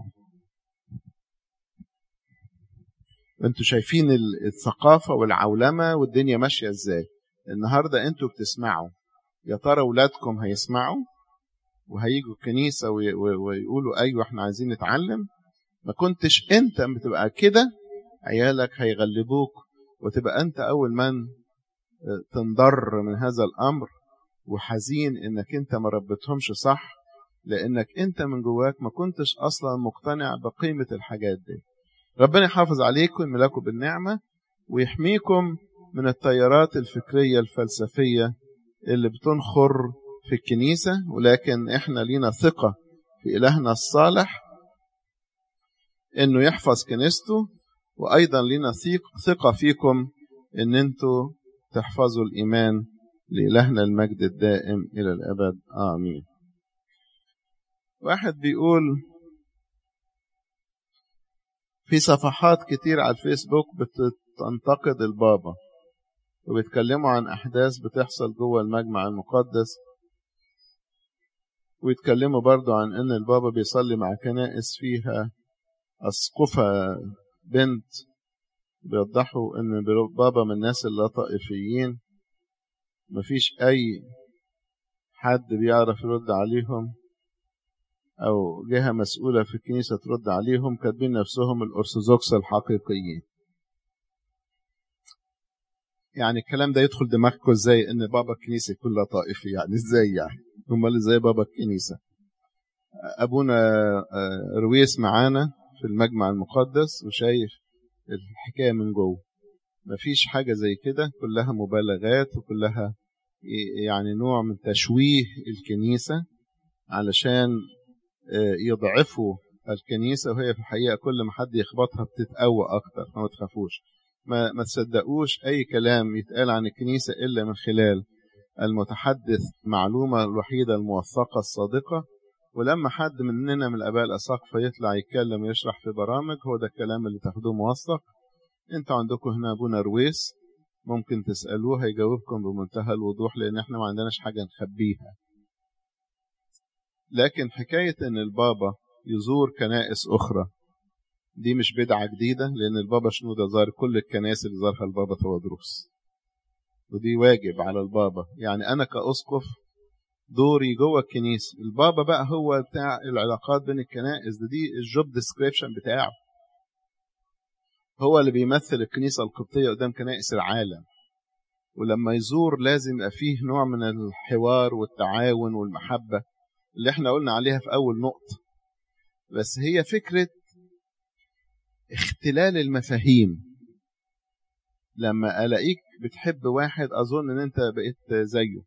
Speaker 1: انتوا شايفين الثقافة والعولمة والدنيا ماشية ازاي النهاردة انتوا بتسمعوا يا ترى ولادكم هيسمعوا وهيجوا الكنيسة ويقولوا أيوة احنا عايزين نتعلم ما كنتش انت بتبقى كده عيالك هيغلبوك وتبقى انت أول من تنضر من هذا الأمر وحزين إنك أنت ما ربيتهمش صح لأنك أنت من جواك ما كنتش أصلا مقتنع بقيمة الحاجات دي ربنا يحافظ عليكم ويملاكم بالنعمة ويحميكم من التيارات الفكرية الفلسفية اللي بتنخر في الكنيسة ولكن احنا لينا ثقة في إلهنا الصالح انه يحفظ كنيسته وايضا لينا ثقة فيكم ان انتوا تحفظوا الايمان لإلهنا المجد الدائم إلى الأبد آمين واحد بيقول في صفحات كتير على الفيسبوك بتنتقد البابا وبيتكلموا عن أحداث بتحصل جوه المجمع المقدس ويتكلموا برضو عن أن البابا بيصلي مع كنائس فيها أسقفة بنت بيوضحوا أن بابا من الناس اللا طائفيين مفيش أي حد بيعرف يرد عليهم أو جهة مسؤولة في الكنيسة ترد عليهم كاتبين نفسهم الأرثوذكس الحقيقيين يعني الكلام ده يدخل دماغكم ازاي ان بابا الكنيسه كلها طائفي يعني ازاي يعني امال ازاي بابا الكنيسه ابونا رويس معانا في المجمع المقدس وشايف الحكايه من جوه مفيش حاجه زي كده كلها مبالغات وكلها يعني نوع من تشويه الكنيسه علشان يضعفوا الكنيسه وهي في الحقيقه كل ما حد يخبطها بتتقوى اكتر فما تخافوش ما, ما تصدقوش أي كلام يتقال عن الكنيسة إلا من خلال المتحدث معلومة الوحيدة الموثقة الصادقة ولما حد مننا من الآباء الأساقفة يطلع يتكلم ويشرح في برامج هو ده الكلام اللي تاخدوه موثق انتوا عندكم هنا أبونا رويس ممكن تسألوه هيجاوبكم بمنتهى الوضوح لأن احنا ما عندناش حاجة نخبيها لكن حكاية إن البابا يزور كنائس أخرى دي مش بدعة جديدة لأن البابا شنودة زار كل الكنائس اللي زارها البابا تودروس ودي واجب على البابا يعني أنا كأسقف دوري جوه الكنيسة البابا بقى هو بتاع العلاقات بين الكنائس دي, دي الجوب ديسكريبشن بتاعه هو اللي بيمثل الكنيسة القبطية قدام كنائس العالم ولما يزور لازم يبقى فيه نوع من الحوار والتعاون والمحبة اللي احنا قلنا عليها في أول نقطة بس هي فكرة اختلال المفاهيم لما الاقيك بتحب واحد اظن ان انت بقيت زيه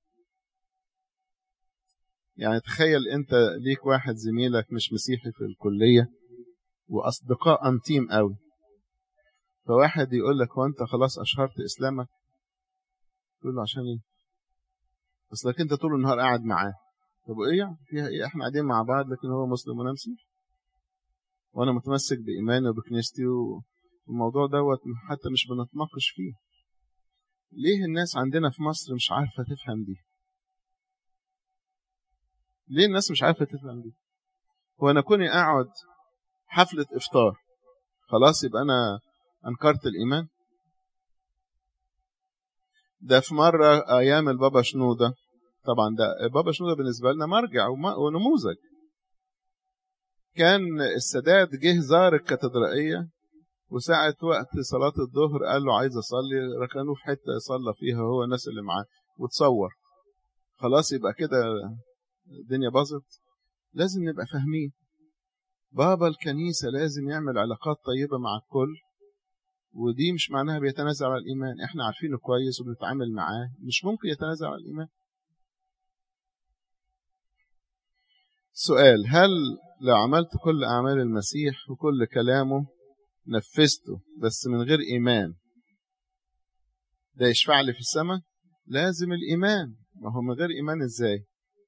Speaker 1: يعني تخيل انت ليك واحد زميلك مش مسيحي في الكلية واصدقاء انتيم قوي فواحد يقول لك هو انت خلاص اشهرت اسلامك تقول له عشان ايه اصلك انت طول النهار قاعد معاه طب ايه يعني فيها ايه احنا قاعدين مع بعض لكن هو مسلم وانا مسيحي وانا متمسك بايماني وبكنيستي والموضوع دوت حتى مش بنتناقش فيه ليه الناس عندنا في مصر مش عارفه تفهم دي ليه الناس مش عارفه تفهم دي هو انا كوني اقعد حفله افطار خلاص يبقى انا انكرت الايمان ده في مره ايام البابا شنوده طبعا ده البابا شنوده بالنسبه لنا مرجع ونموذج كان السادات جه زار الكاتدرائية وساعة وقت صلاة الظهر قال له عايز أصلي ركنوه في حتة يصلى فيها هو الناس اللي معاه وتصور خلاص يبقى كده الدنيا باظت لازم نبقى فاهمين بابا الكنيسة لازم يعمل علاقات طيبة مع الكل ودي مش معناها بيتنازع على الإيمان احنا عارفينه كويس وبنتعامل معاه مش ممكن يتنازع على الإيمان سؤال هل لو عملت كل أعمال المسيح وكل كلامه نفذته بس من غير إيمان ده يشفع لي في السماء لازم الإيمان ما هو من غير إيمان إزاي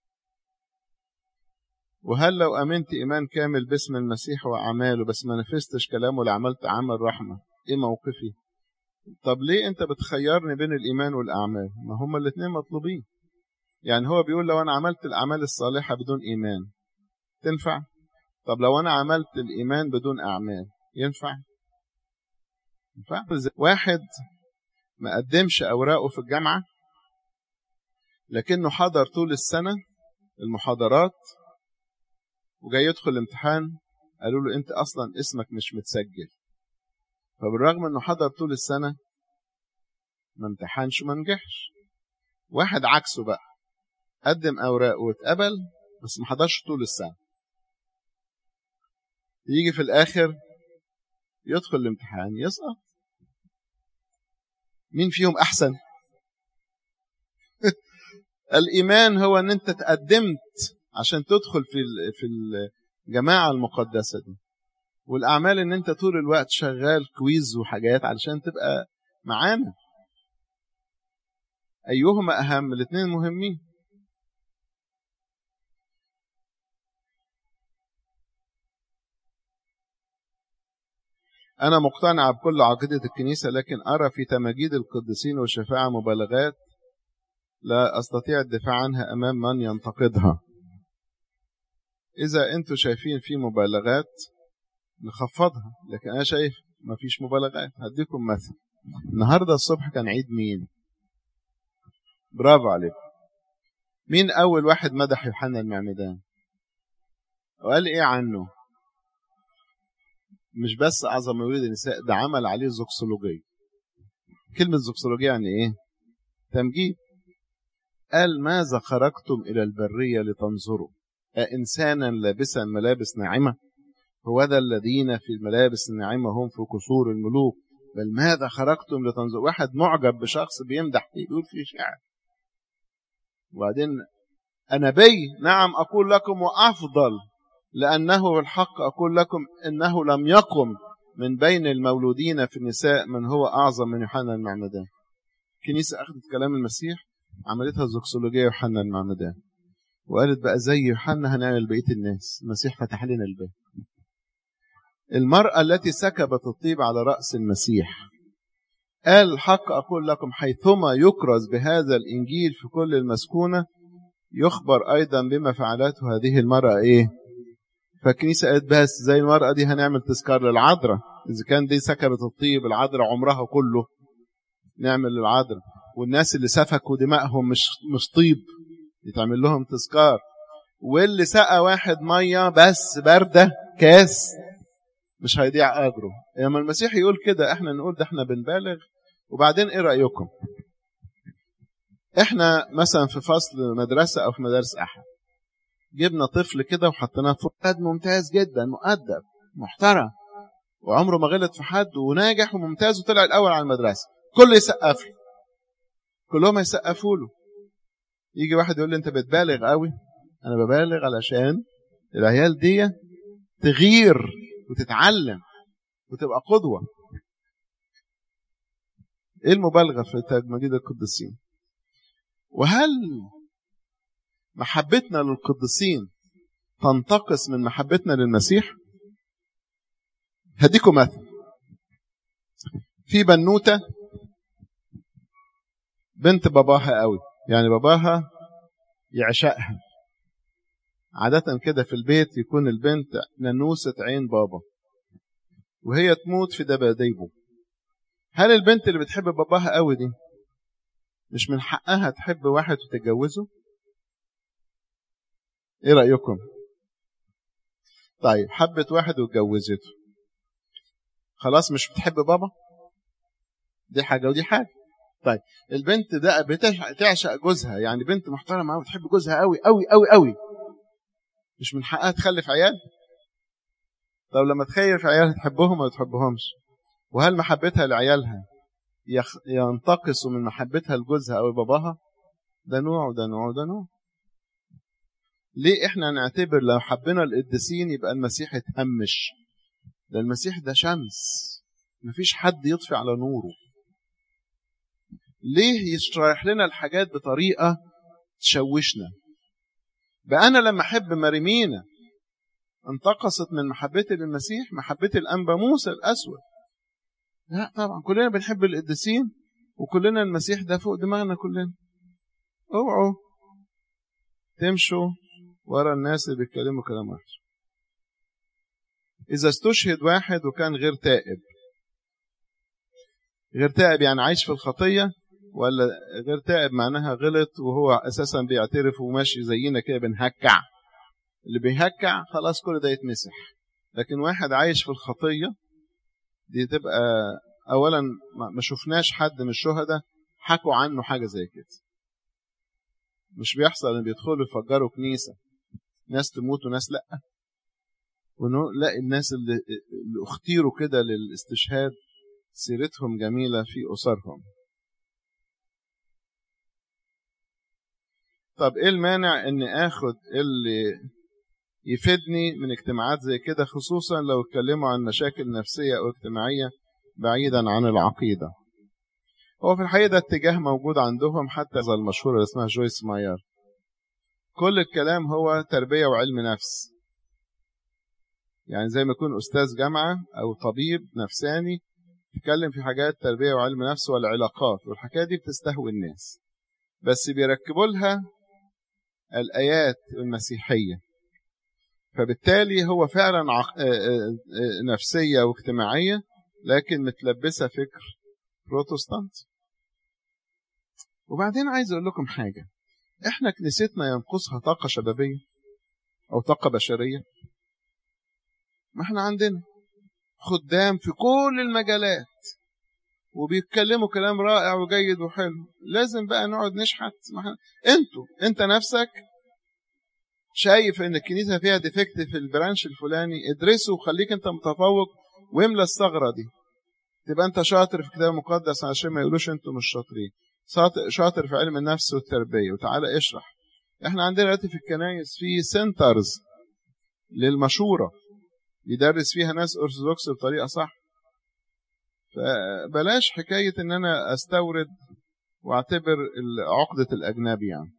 Speaker 1: وهل لو أمنت إيمان كامل باسم المسيح وأعماله بس ما نفذتش كلامه ولا عملت عمل رحمة إيه موقفي طب ليه أنت بتخيرني بين الإيمان والأعمال ما هما الاتنين مطلوبين يعني هو بيقول لو أنا عملت الأعمال الصالحة بدون إيمان تنفع طب لو أنا عملت الإيمان بدون أعمال ينفع ينفع واحد ما قدمش أوراقه في الجامعة لكنه حضر طول السنة المحاضرات وجاي يدخل الامتحان قالوا له انت اصلا اسمك مش متسجل فبالرغم انه حضر طول السنه ما امتحنش وما نجحش واحد عكسه بقى قدم اوراق واتقبل بس ما حضرش طول السنه يجي في الاخر يدخل الامتحان يسقط مين فيهم احسن الايمان هو ان انت تقدمت عشان تدخل في في الجماعه المقدسه دي والاعمال ان انت طول الوقت شغال كويز وحاجات علشان تبقى معانا ايهما اهم الاثنين مهمين أنا مقتنع بكل عقيدة الكنيسة لكن أرى في تماجيد القديسين والشفاعة مبالغات لا أستطيع الدفاع عنها أمام من ينتقدها إذا أنتم شايفين في مبالغات نخفضها لكن أنا شايف ما فيش مبالغات هديكم مثل النهاردة الصبح كان عيد مين برافو عليكم مين أول واحد مدح يوحنا المعمدان وقال إيه عنه مش بس أعظم مولد النساء ده عمل عليه زوكسولوجية كلمة زوكسولوجية يعني إيه تمجيد قال ماذا خرجتم إلى البرية لتنظروا أإنسانا لابسا ملابس ناعمة هو ذا الذين في الملابس الناعمة هم في قصور الملوك بل ماذا خرجتم لتنظروا واحد معجب بشخص بيمدح يقول في شعر وبعدين أنبي نعم أقول لكم وأفضل لأنه الحق أقول لكم إنه لم يقم من بين المولودين في النساء من هو أعظم من يوحنا المعمدان الكنيسة أخذت كلام المسيح عملتها زوكسولوجية يوحنا المعمدان وقالت بقى زي يوحنا هنعمل بقية الناس المسيح فتح لنا الباب المرأة التي سكبت الطيب على رأس المسيح قال الحق أقول لكم حيثما يكرز بهذا الإنجيل في كل المسكونة يخبر أيضا بما فعلته هذه المرأة إيه فالكنيسة قالت بس زي المرأة دي هنعمل تذكار للعذراء إذا كان دي سكبت الطيب العذراء عمرها كله نعمل للعذراء والناس اللي سفكوا دمائهم مش مش طيب يتعمل لهم تذكار واللي سقى واحد ميه بس بارده كاس مش هيضيع اجره لما المسيح يقول كده احنا نقول ده احنا بنبالغ وبعدين ايه رايكم احنا مثلا في فصل مدرسه او في مدارس احد جبنا طفل كده وحطيناه في قد ممتاز جدا مؤدب محترم وعمره ما غلط في حد وناجح وممتاز وطلع الاول على المدرسه كله يسقف له كلهم يسقفوا له يجي واحد يقول لي انت بتبالغ قوي انا ببالغ علشان العيال دي تغير وتتعلم وتبقى قدوه ايه المبالغه في تمجيد القديسين وهل محبتنا للقديسين تنتقص من محبتنا للمسيح هديكم مثل في بنوته بنت باباها قوي يعني باباها يعشقها عادة كده في البيت يكون البنت ننوسة عين بابا وهي تموت في دباديبه هل البنت اللي بتحب باباها قوي دي مش من حقها تحب واحد وتتجوزه ايه رأيكم طيب حبت واحد واتجوزته خلاص مش بتحب بابا دي حاجة ودي حاجة طيب البنت ده بتعشق جوزها يعني بنت محترمه قوي بتحب جوزها قوي قوي قوي قوي مش من حقها تخلف عيال طب لما تخيف عيالها تحبهم ولا تحبهمش وهل محبتها لعيالها يخ... ينتقصوا من محبتها لجوزها او باباها ده نوع وده نوع وده نوع ليه احنا نعتبر لو حبينا القديسين يبقى المسيح اتهمش ده المسيح ده شمس مفيش حد يطفي على نوره ليه يشرح لنا الحاجات بطريقة تشوشنا بقى أنا لما أحب مريمينا انتقصت من محبتي للمسيح محبتي الأنبا موسى الأسود لا طبعا كلنا بنحب القديسين وكلنا المسيح ده فوق دماغنا كلنا اوعوا تمشوا ورا الناس اللي بيتكلموا كلام وحش إذا استشهد واحد وكان غير تائب غير تائب يعني عايش في الخطية ولا غير تائب معناها غلط وهو اساسا بيعترف وماشي زينا كده بنهكع اللي بيهكع خلاص كل ده يتمسح لكن واحد عايش في الخطيه دي تبقى اولا ما شفناش حد من الشهداء حكوا عنه حاجة زي كده مش بيحصل ان بيدخلوا يفجروا كنيسة ناس تموت وناس لأ ونلاقي الناس اللي, اللي اختيروا كده للاستشهاد سيرتهم جميلة في أسرهم طب ايه المانع اني اخد اللي يفيدني من اجتماعات زي كده خصوصا لو اتكلموا عن مشاكل نفسية او اجتماعية بعيدا عن العقيدة هو في الحقيقة ده اتجاه موجود عندهم حتى زي المشهورة اللي اسمها جويس ماير كل الكلام هو تربية وعلم نفس يعني زي ما يكون أستاذ جامعة أو طبيب نفساني يتكلم في حاجات تربية وعلم نفس والعلاقات والحكاية دي بتستهوي الناس بس بيركبوا لها الآيات المسيحية فبالتالي هو فعلا نفسية واجتماعية لكن متلبسة فكر بروتستانت وبعدين عايز أقول لكم حاجة إحنا كنيستنا ينقصها طاقة شبابية أو طاقة بشرية ما إحنا عندنا خدام في كل المجالات وبيتكلموا كلام رائع وجيد وحلو لازم بقى نقعد نشحت انتوا انت نفسك شايف ان الكنيسه فيها ديفكت في البرانش الفلاني ادرسه وخليك انت متفوق واملى الثغره دي تبقى انت شاطر في الكتاب المقدس عشان ما يقولوش انتوا مش شاطرين شاطر في علم النفس والتربيه وتعالى اشرح احنا عندنا دلوقتي في الكنايس في سنترز للمشوره يدرس فيها ناس ارثوذكس بطريقه صح فبلاش حكايه ان انا استورد واعتبر عقده الاجنبي يعني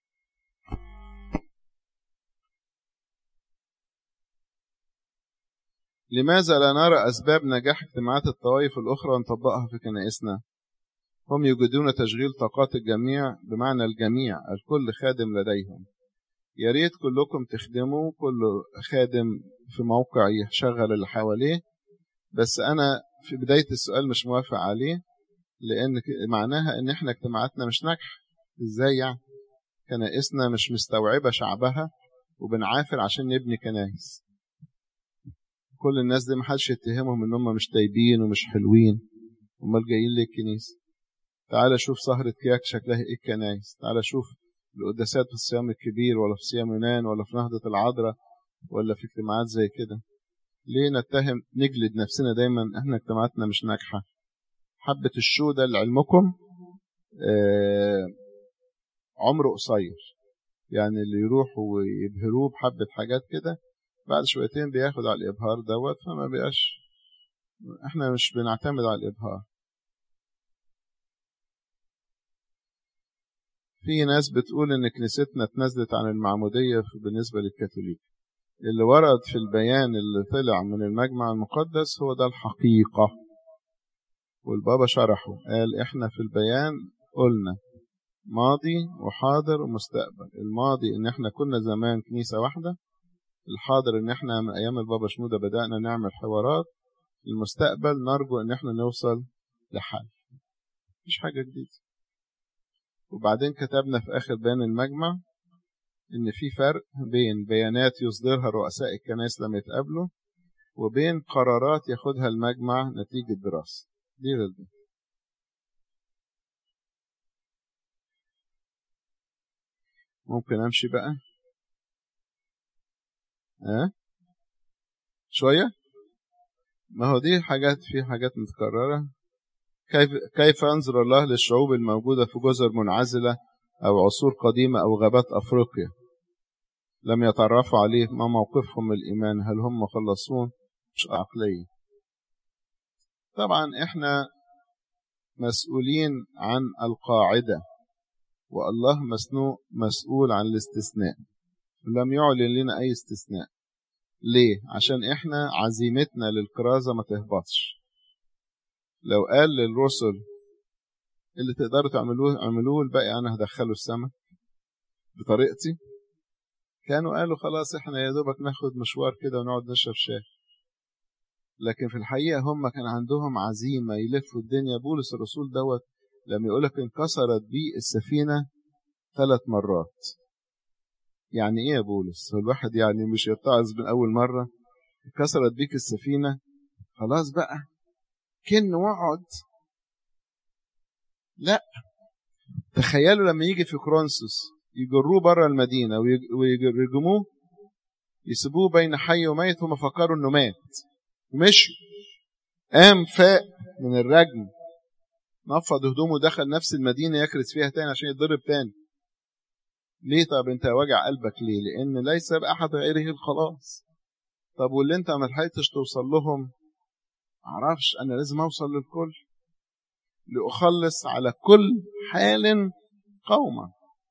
Speaker 1: لماذا لا نرى أسباب نجاح اجتماعات الطوائف الأخرى ونطبقها في كنائسنا؟ هم يجدون تشغيل طاقات الجميع بمعنى الجميع الكل خادم لديهم يا ريت كلكم تخدموا كل خادم في موقع يشغل اللي حواليه بس أنا في بداية السؤال مش موافق عليه لأن معناها إن إحنا اجتماعاتنا مش ناجحة إزاي يعني؟ كنائسنا مش مستوعبة شعبها وبنعافر عشان نبني كنائس كل الناس دي محدش يتهمهم ان هم مش طيبين ومش حلوين امال جايين ليه الكنيسه تعال شوف سهرة كياك شكلها ايه الكنايس تعال شوف القداسات في الصيام الكبير ولا في صيام يونان ولا في نهضة العذراء ولا في اجتماعات زي كده ليه نتهم نجلد نفسنا دايما احنا اجتماعاتنا مش ناجحة حبة الشو ده لعلمكم آه عمره قصير يعني اللي يروحوا ويبهروه بحبة حاجات كده بعد شويتين بياخد على الإبهار دوت فما بقاش احنا مش بنعتمد على الإبهار في ناس بتقول ان كنيستنا اتنزلت عن المعمودية بالنسبة للكاثوليك اللي ورد في البيان اللي طلع من المجمع المقدس هو ده الحقيقة والبابا شرحه قال احنا في البيان قلنا ماضي وحاضر ومستقبل الماضي ان احنا كنا زمان كنيسة واحدة الحاضر ان احنا من ايام البابا شنودة بدأنا نعمل حوارات المستقبل نرجو ان احنا نوصل لحل مفيش حاجة جديدة وبعدين كتبنا في اخر بيان المجمع ان في فرق بين بيانات يصدرها رؤساء الكنائس لما يتقابلوا وبين قرارات ياخدها المجمع نتيجة دراسة دي غير دي ممكن امشي بقى ها أه؟ شوية ما هو دي حاجات في حاجات متكررة كيف كيف ينظر الله للشعوب الموجودة في جزر منعزلة أو عصور قديمة أو غابات أفريقيا لم يتعرفوا عليه ما موقفهم من الإيمان هل هم مخلصون مش عقلية طبعا إحنا مسؤولين عن القاعدة والله مسنوء مسؤول عن الاستثناء لم يعلن لنا أي استثناء ليه؟ عشان إحنا عزيمتنا للكرازة ما تهبطش لو قال للرسل اللي تقدروا تعملوه اعملوه الباقي أنا هدخله السماء بطريقتي كانوا قالوا خلاص إحنا يا دوبك ناخد مشوار كده ونقعد نشرب شاي لكن في الحقيقة هم كان عندهم عزيمة يلفوا الدنيا بولس الرسول دوت لما يقولك انكسرت بيه السفينة ثلاث مرات يعني ايه يا بولس هو الواحد يعني مش يتعظ من اول مرة انكسرت بيك السفينة خلاص بقى كن واقعد لا تخيلوا لما يجي في كرونسوس يجروه بره المدينة ويرجموه يسيبوه بين حي وميت هم فكروا انه مات ومشي قام فاق من الرجم نفض هدومه ودخل نفس المدينة يكرس فيها تاني عشان يتضرب تاني ليه طب انت واجع قلبك ليه لان ليس بأحد غيره الخلاص طب واللي انت ما لحقتش توصل لهم معرفش انا لازم اوصل للكل لأخلص على كل حال قوما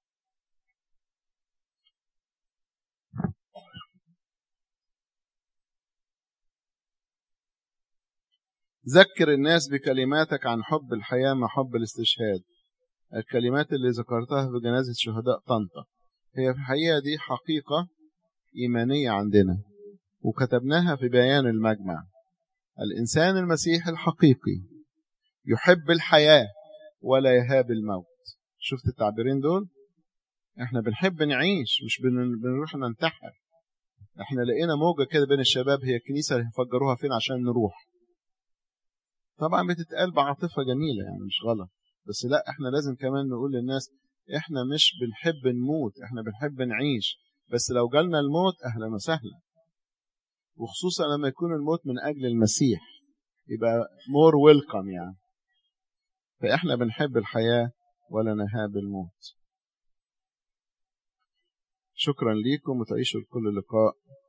Speaker 1: ذكر الناس بكلماتك عن حب الحياة مع حب الاستشهاد الكلمات اللي ذكرتها في جنازة شهداء طنطا هي في الحقيقة دي حقيقة إيمانية عندنا وكتبناها في بيان المجمع الإنسان المسيحي الحقيقي يحب الحياة ولا يهاب الموت شفت التعبيرين دول احنا بنحب نعيش مش بنروح ننتحر احنا لقينا موجة كده بين الشباب هي الكنيسة اللي هيفجروها فين عشان نروح طبعا بتتقال بعاطفة جميلة يعني مش غلط بس لا احنا لازم كمان نقول للناس احنا مش بنحب نموت احنا بنحب نعيش بس لو جالنا الموت اهلا وسهلا وخصوصا لما يكون الموت من اجل المسيح يبقى مور ويلكم يعني فاحنا بنحب الحياة ولا نهاب الموت شكرا ليكم وتعيشوا لكل لقاء